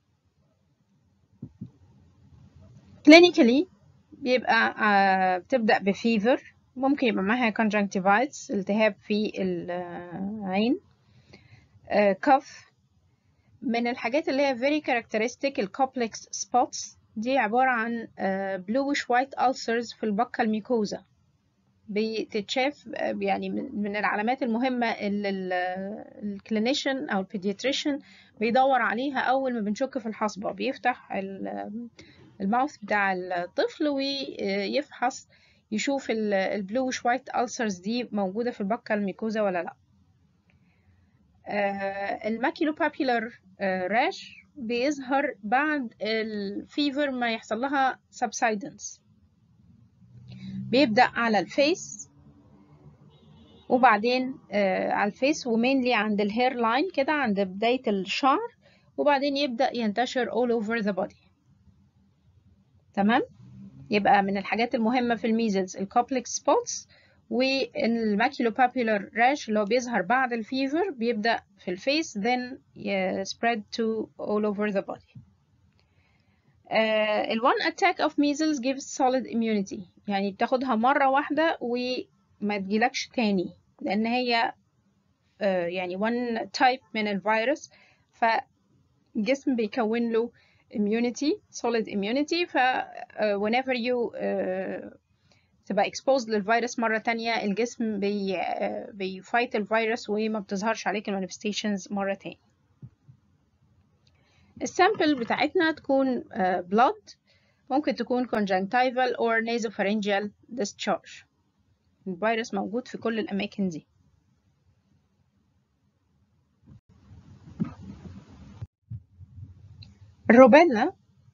clinically بيبقى آه بتبدأ بفيفر ممكن يبقى معاها conjunctivitis التهاب في العين آه كف من الحاجات اللي هي very characteristic الكوبلكس spots دي عبارة عن آه bluish white ulcers في البقة الميكوزا بتتشاف يعني من العلامات المهمة اللي الكلينيشن أو البيدياتريشن بيدور عليها أول ما بنشك في الحصبة بيفتح الماوث بتاع الطفل ويفحص يشوف البلوش وايت ألسرز دي موجودة في البقة الميكوزا ولا لأ الماكيلو بابيلر راش بيظهر بعد الفيفر ما يحصل لها subsidence بيبدأ على الفيس وبعدين آه على الفيس ومينلي عند الهير لاين كده عند بداية الشعر وبعدين يبدأ ينتشر all over the body تمام يبقى من الحاجات المهمة في الميزلز الكوبلكس سبوتس والماكيلو بابيلر راش اللي هو بيظهر بعد الفيفر بيبدأ في الفيس then spread to all over the body uh, one attack of measles gives solid immunity يعني بتاخدها مرة واحدة وما تجيلكش تاني لأن هي uh, يعني one type من الفيروس فالجسم بيكون له immunity solid immunity ف uh, whenever you uh, تبقى exposed للفيروس مرة تانية الجسم بي uh, بيفايت الفيروس وما بتظهرش عليك المانيفستيشنز مرة تاني السامبل بتاعتنا تكون uh, blood ممكن تكون conjunctival or nasopharyngeal discharge الفيروس موجود في كل الأماكن دي الروبيلا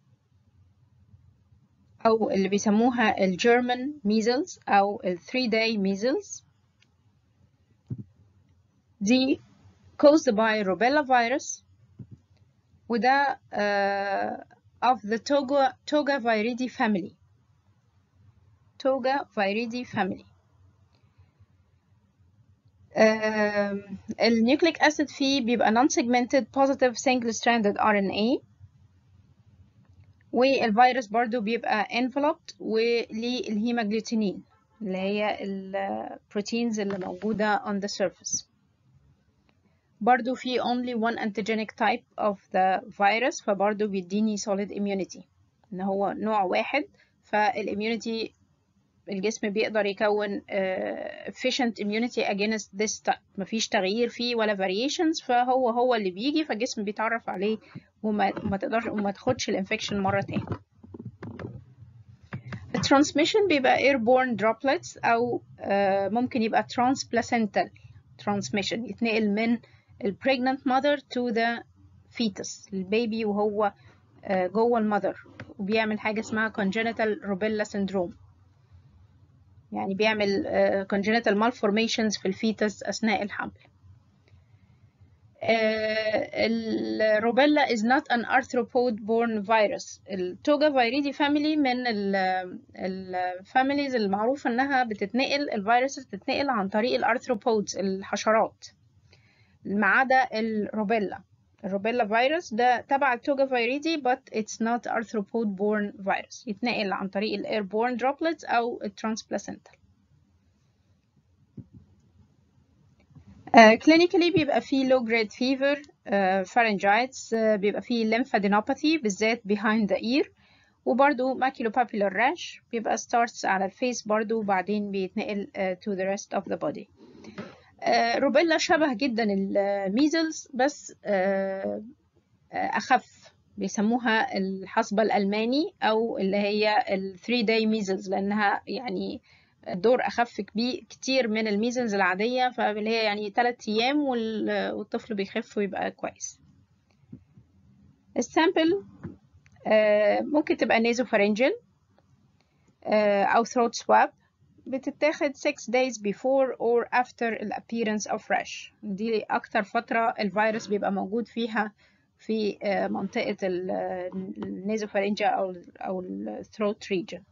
أو اللي بيسموها الجيرمان measles أو ال 3 day measles دي caused by rubella virus وده uh, of the Toga, Toga viridae family Toga viridae family uh, النيوكليك أسيد فيه بيبقى non-segmented positive single-stranded RNA والفيروس برضو بيبقى enveloped وللهيماجلوتينين اللي هي البروتينز اللي موجودة on the surface برضو في only one antigenic type of the virus فبرضو بيديني solid immunity ان هو نوع واحد فالimmunity الجسم بيقدر يكون uh, efficient immunity against this type مفيش تغيير فيه ولا variations فهو هو اللي بيجي فالجسم بيتعرف عليه وما ما تقدرش وما تاخدش الانفكشن مرة تاني الترانسميشن بيبقى airborne droplets أو uh, ممكن يبقى transplacental transmission يتنقل من ال pregnant mother to the fetus البيبي وهو uh, جوه المذر وبيعمل حاجة اسمها congenital rubella syndrome يعني بيعمل uh, congenital malformations في الفيتس أثناء الحمل الروبيلا is not an arthropod borne virus التوجا فيريدي فاميلي من الفاميليز المعروفة انها بتتنقل الفيروس بتتنقل عن طريق الارثروبودز الحشرات ما عدا الروبيلا الروبيلا فيروس ده تبع التوجا فيريدي but it's not arthropod borne virus يتنقل عن طريق الايربورن droplets او الترانسبلاسنتال كلينيكالي uh, بيبقى فيه low grade fever uh, pharyngitis uh, بيبقى فيه lymphadenopathy بالذات behind the ear وبرضو maculopapular rash بيبقى starts على الفيس برضو وبعدين بيتنقل to the rest of the body روبيلا شبه جدا الميزلز بس أخف بيسموها الحصبة الألماني أو اللي هي ال 3 day measles لأنها يعني الدور أخف كتير من الميزلز العادية فاللي هي يعني 3 أيام والطفل بيخف ويبقى كويس السامبل ممكن تبقى نيزوفارنجل آه، أو throat swab بتتاخد 6 days before or after the appearance of rash دي أكتر فترة الفيروس بيبقى موجود فيها في آه، منطقة النيزوفارينجيا أو أو الثروت region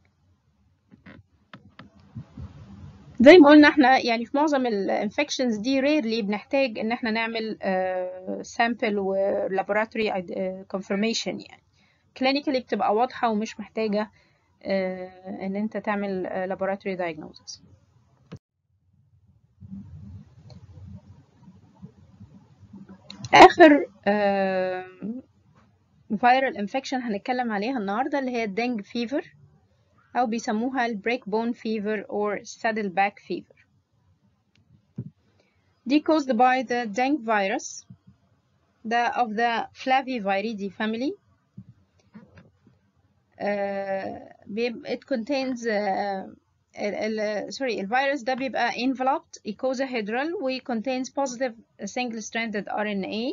زي ما قلنا احنا يعني في معظم الانفكشنز دي rarely بنحتاج ان احنا نعمل سامبل و laboratory confirmation يعني clinically بتبقى واضحة ومش محتاجة آه، ان انت تعمل آه، laboratory diagnosis اخر viral infection هنتكلم عليها النهارده اللي هي الدنج فيفر او بيسموها البريك بون فيفر or saddle back fever دي caused by the dengue virus the of the Flaviviridae family uh, it contains uh, ال, ال, sorry الفيروس ده بيبقى enveloped icosahedral و contains positive single stranded RNA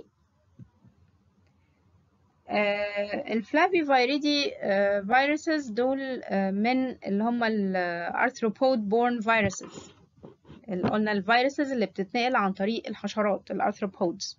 الفلافيفيريدي فيروسز دول uh, من اللي هم الارثروبود بورن فيروسز اللي قلنا الفيروسز اللي بتتنقل عن طريق الحشرات الارثروبودز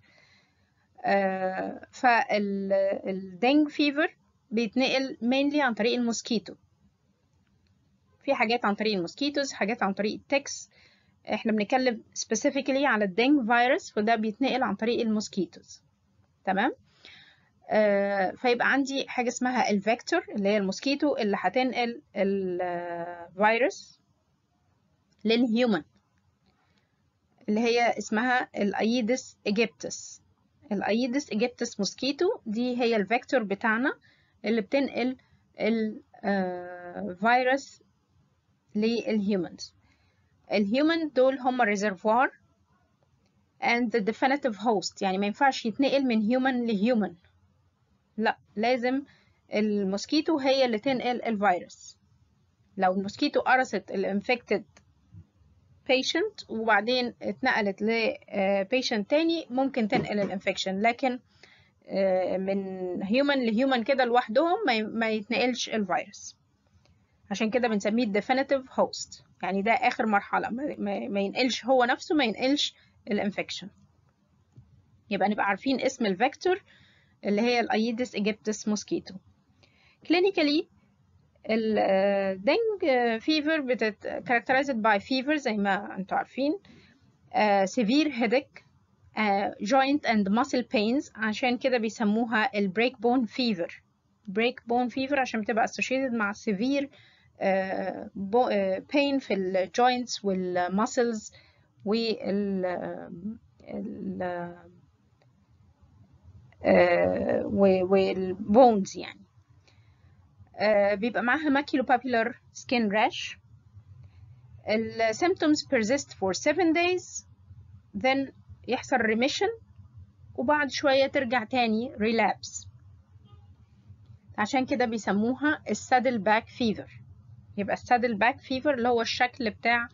فالدنج فيفر بيتنقل mainly عن طريق الموسكيتو في حاجات عن طريق الموسكيتوز حاجات عن طريق التكس احنا بنتكلم specifically على الدنج فيروس وده بيتنقل عن طريق الموسكيتوز تمام آه فيبقى عندي حاجة اسمها الفيكتور اللي هي الموسكيتو اللي هتنقل الفيروس للهيومن اللي هي اسمها الايدس ايجيبتس الايدس ايجيبتس موسكيتو دي هي الفيكتور بتاعنا اللي بتنقل الفيروس للهيومنز الهيومن دول هم الريزرفوار and the definitive host يعني ما ينفعش يتنقل من هيومن لهيومن لا لازم الموسكيتو هي اللي تنقل الفيروس لو الموسكيتو قرصت الانفكتد patient وبعدين اتنقلت ل patient تاني ممكن تنقل الانفكشن لكن من هيومن لهيومن كده لوحدهم ما يتنقلش الفيروس عشان كده بنسميه definitive host يعني ده آخر مرحلة ما ينقلش هو نفسه ما ينقلش الانفكشن يبقى نبقى عارفين اسم الفيكتور اللي هي الايدس ايجيبتس موسكيتو clinically الدنج فيفر بتت characterized by fever زي ما انتوا عارفين uh, severe headache uh, joint and muscle pains عشان كده بيسموها البريك بون فيفر بريك بون فيفر عشان بتبقى associated مع severe uh, pain في الجوينتس والمسلز وال ال والبونز يعني بيبقى معاها maculopapular skin rash ال symptoms persist for 7 days then يحصل remission وبعد شوية ترجع تاني relapse عشان كده بيسموها السادل باك فيفر يبقى السادل باك فيفر اللي هو الشكل بتاع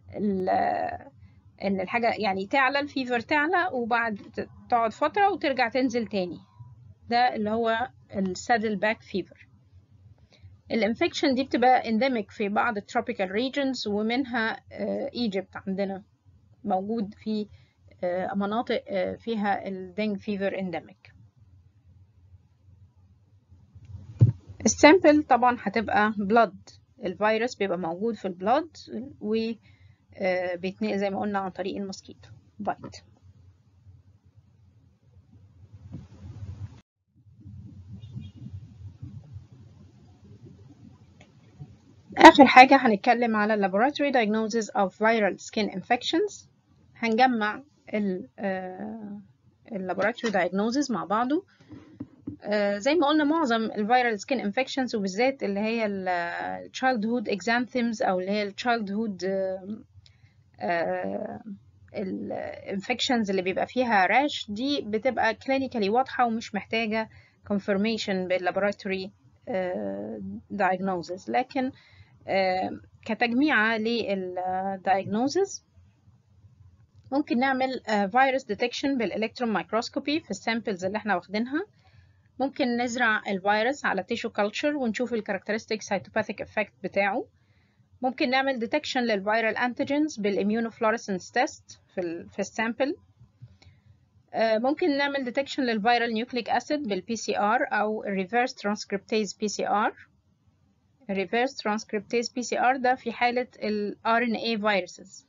ان الحاجة يعني تعلى الفيفر تعلى وبعد تقعد فترة وترجع تنزل تاني ده اللي هو السادل باك فيفر الانفكشن دي بتبقى endemic في بعض التروبيكال regions ومنها ايجيبت عندنا موجود في مناطق فيها الدنج فيفر endemic السامبل طبعا هتبقى blood الفيروس بيبقى موجود في البلاد و بيتنقل زي ما قلنا عن طريق الموسكيتو بايت آخر حاجة هنتكلم على laboratory diagnosis of viral skin infections هنجمع ال laboratory diagnosis مع بعضه زي ما قلنا معظم الفيرال سكين انفكشنز وبالذات اللي هي ال childhood exanthems او اللي هي ال childhood الانفكشنز اللي بيبقى فيها راش دي بتبقى clinically واضحة ومش محتاجة confirmation باللابوراتوري diagnosis لكن كتجميعة للdiagnosis ممكن نعمل فيروس ديتكشن بالالكترون مايكروسكوبي في السامبلز اللي احنا واخدينها ممكن نزرع الفيروس على tissue culture ونشوف ال characteristic cytopathic effect بتاعه ممكن نعمل detection للفيرال antigens بالimmunofluorescence test في ال في السامبل ممكن نعمل detection للفيرال نيوكليك acid بالبي سي ار او reverse transcriptase PCR reverse transcriptase PCR ده في حالة ال RNA viruses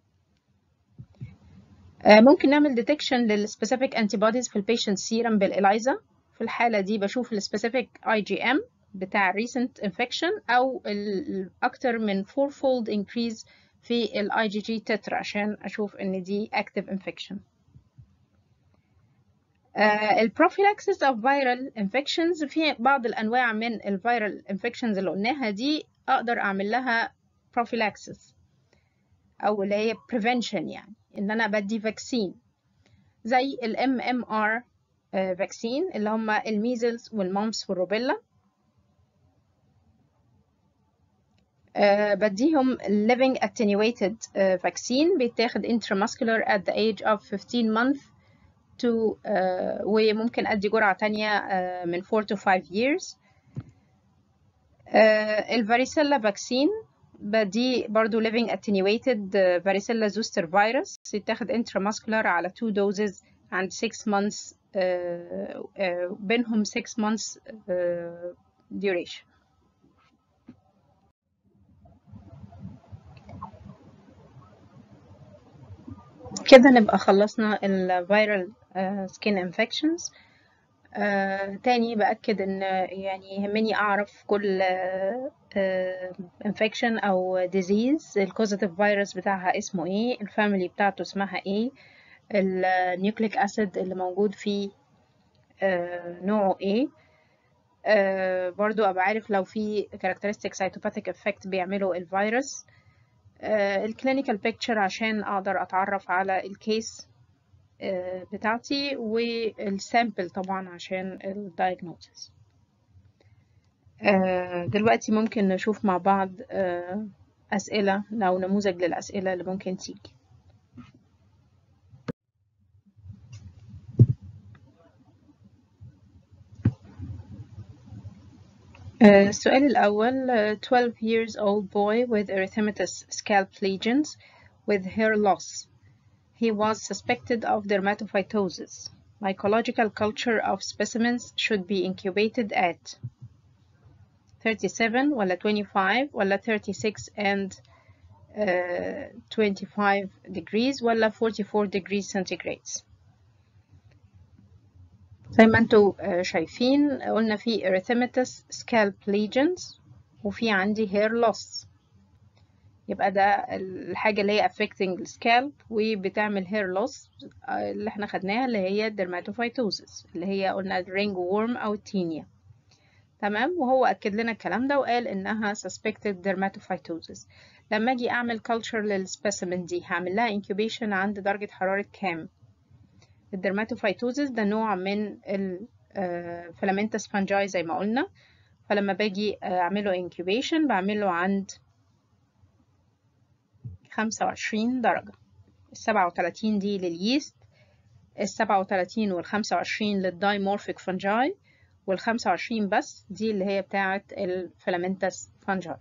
ممكن نعمل detection للspecific antibodies في البيشنت سيرم بالإلايزا في الحالة دي بشوف السبيسيفيك IgM بتاع recent infection أو أكتر من fourfold increase في ال IgG تتر عشان أشوف إن دي active infection. ال prophylaxis of viral infections في بعض الأنواع من ال viral infections اللي قلناها دي أقدر أعمل لها prophylaxis أو اللي هي prevention يعني إن أنا بدي vaccine زي ال MMR vaccine اللي هم الميزلز والمومس والروبيلا أه بديهم living attenuated uh, vaccine بيتاخد intramuscular at the age of 15 month to uh, وممكن أدي جرعة تانية uh, من 4 to 5 years الفاريسيلا فاكسين بدي برضو living attenuated varicella zoster virus يتاخد intramuscular على 2 doses عند 6 months بينهم 6 months duration كده نبقى خلصنا ال viral skin infections تاني بأكد إن يعني يهمني أعرف كل infection أو disease ال causative virus بتاعها اسمه إيه الفاميلي بتاعته اسمها إيه النيوكليك أسيد اللي موجود فيه نوعه إيه برضو أبقى عارف لو في characteristic cytopathic effect بيعمله الفيروس الكلينيكال بيكتشر عشان أقدر أتعرف على الكيس بتاعتي والسامبل طبعا عشان الدايجنوزس دلوقتي ممكن نشوف مع بعض أسئلة لو نموذج للأسئلة اللي ممكن تيجي السؤال الأول 12 years old boy with erythematous scalp lesions with hair loss he was suspected of dermatophytosis. Mycological culture of specimens should be incubated at 37 ولا 25 ولا 36 and uh, 25 degrees ولا 44 degrees centigrade. زي ما انتوا شايفين قلنا في erythematous scalp lesions وفي عندي hair loss يبقى ده الحاجة اللي هي affecting السكالب وبتعمل hair loss اللي احنا خدناها اللي هي dermatophytosis اللي هي قلنا ring worm أو التينيا تمام وهو أكد لنا الكلام ده وقال إنها suspected dermatophytosis لما أجي أعمل culture للسبيسيمن دي هعمل لها incubation عند درجة حرارة كام الدرماتوفيتوزيس ده نوع من الفلامنتس فانجاي زي ما قلنا فلما باجي أعمله incubation بعمله عند خمسة وعشرين درجة السبعة وتلاتين دي لليست السبعة وتلاتين والخمسة وعشرين للدايمورفيك فانجاي والخمسة وعشرين بس دي اللي هي بتاعة الفلامنتس فانجاي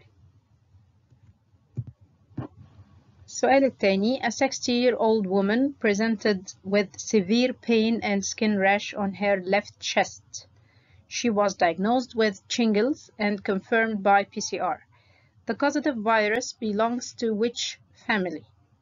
السؤال الثاني A 60-year-old woman presented with severe pain and skin rash on her left chest. She was diagnosed with shingles and confirmed by PCR. The causative virus belongs to which family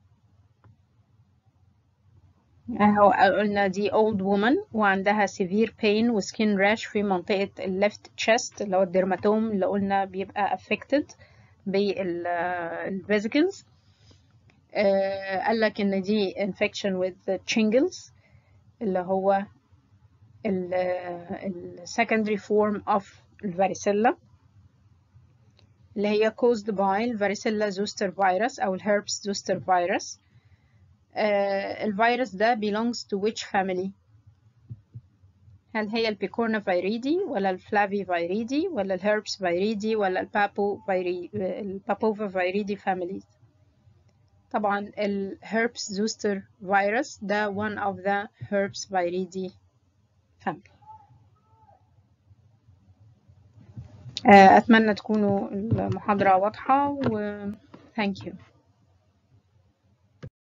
اهو قلنا دي old woman وعندها severe pain و skin rash في منطقة ال left chest اللي هو الدرماتوم اللي قلنا بيبقى affected بالفيزيكلز آه قال لك ان دي infection with shingles اللي هو ال secondary form of الفاريسيلا اللي هي caused by varicella zoster virus أو herpes zoster virus آه الفيروس ده belongs to which family هل هي البيكورنا فيريدي ولا الفلافي فيريدي ولا الهربس فيريدي ولا البابو فيري البابوفا فيريدي families طبعا الهربس زوستر فيروس ده one of the herpes فيريدي family آه، أتمنى تكونوا المحاضرة واضحة و thank you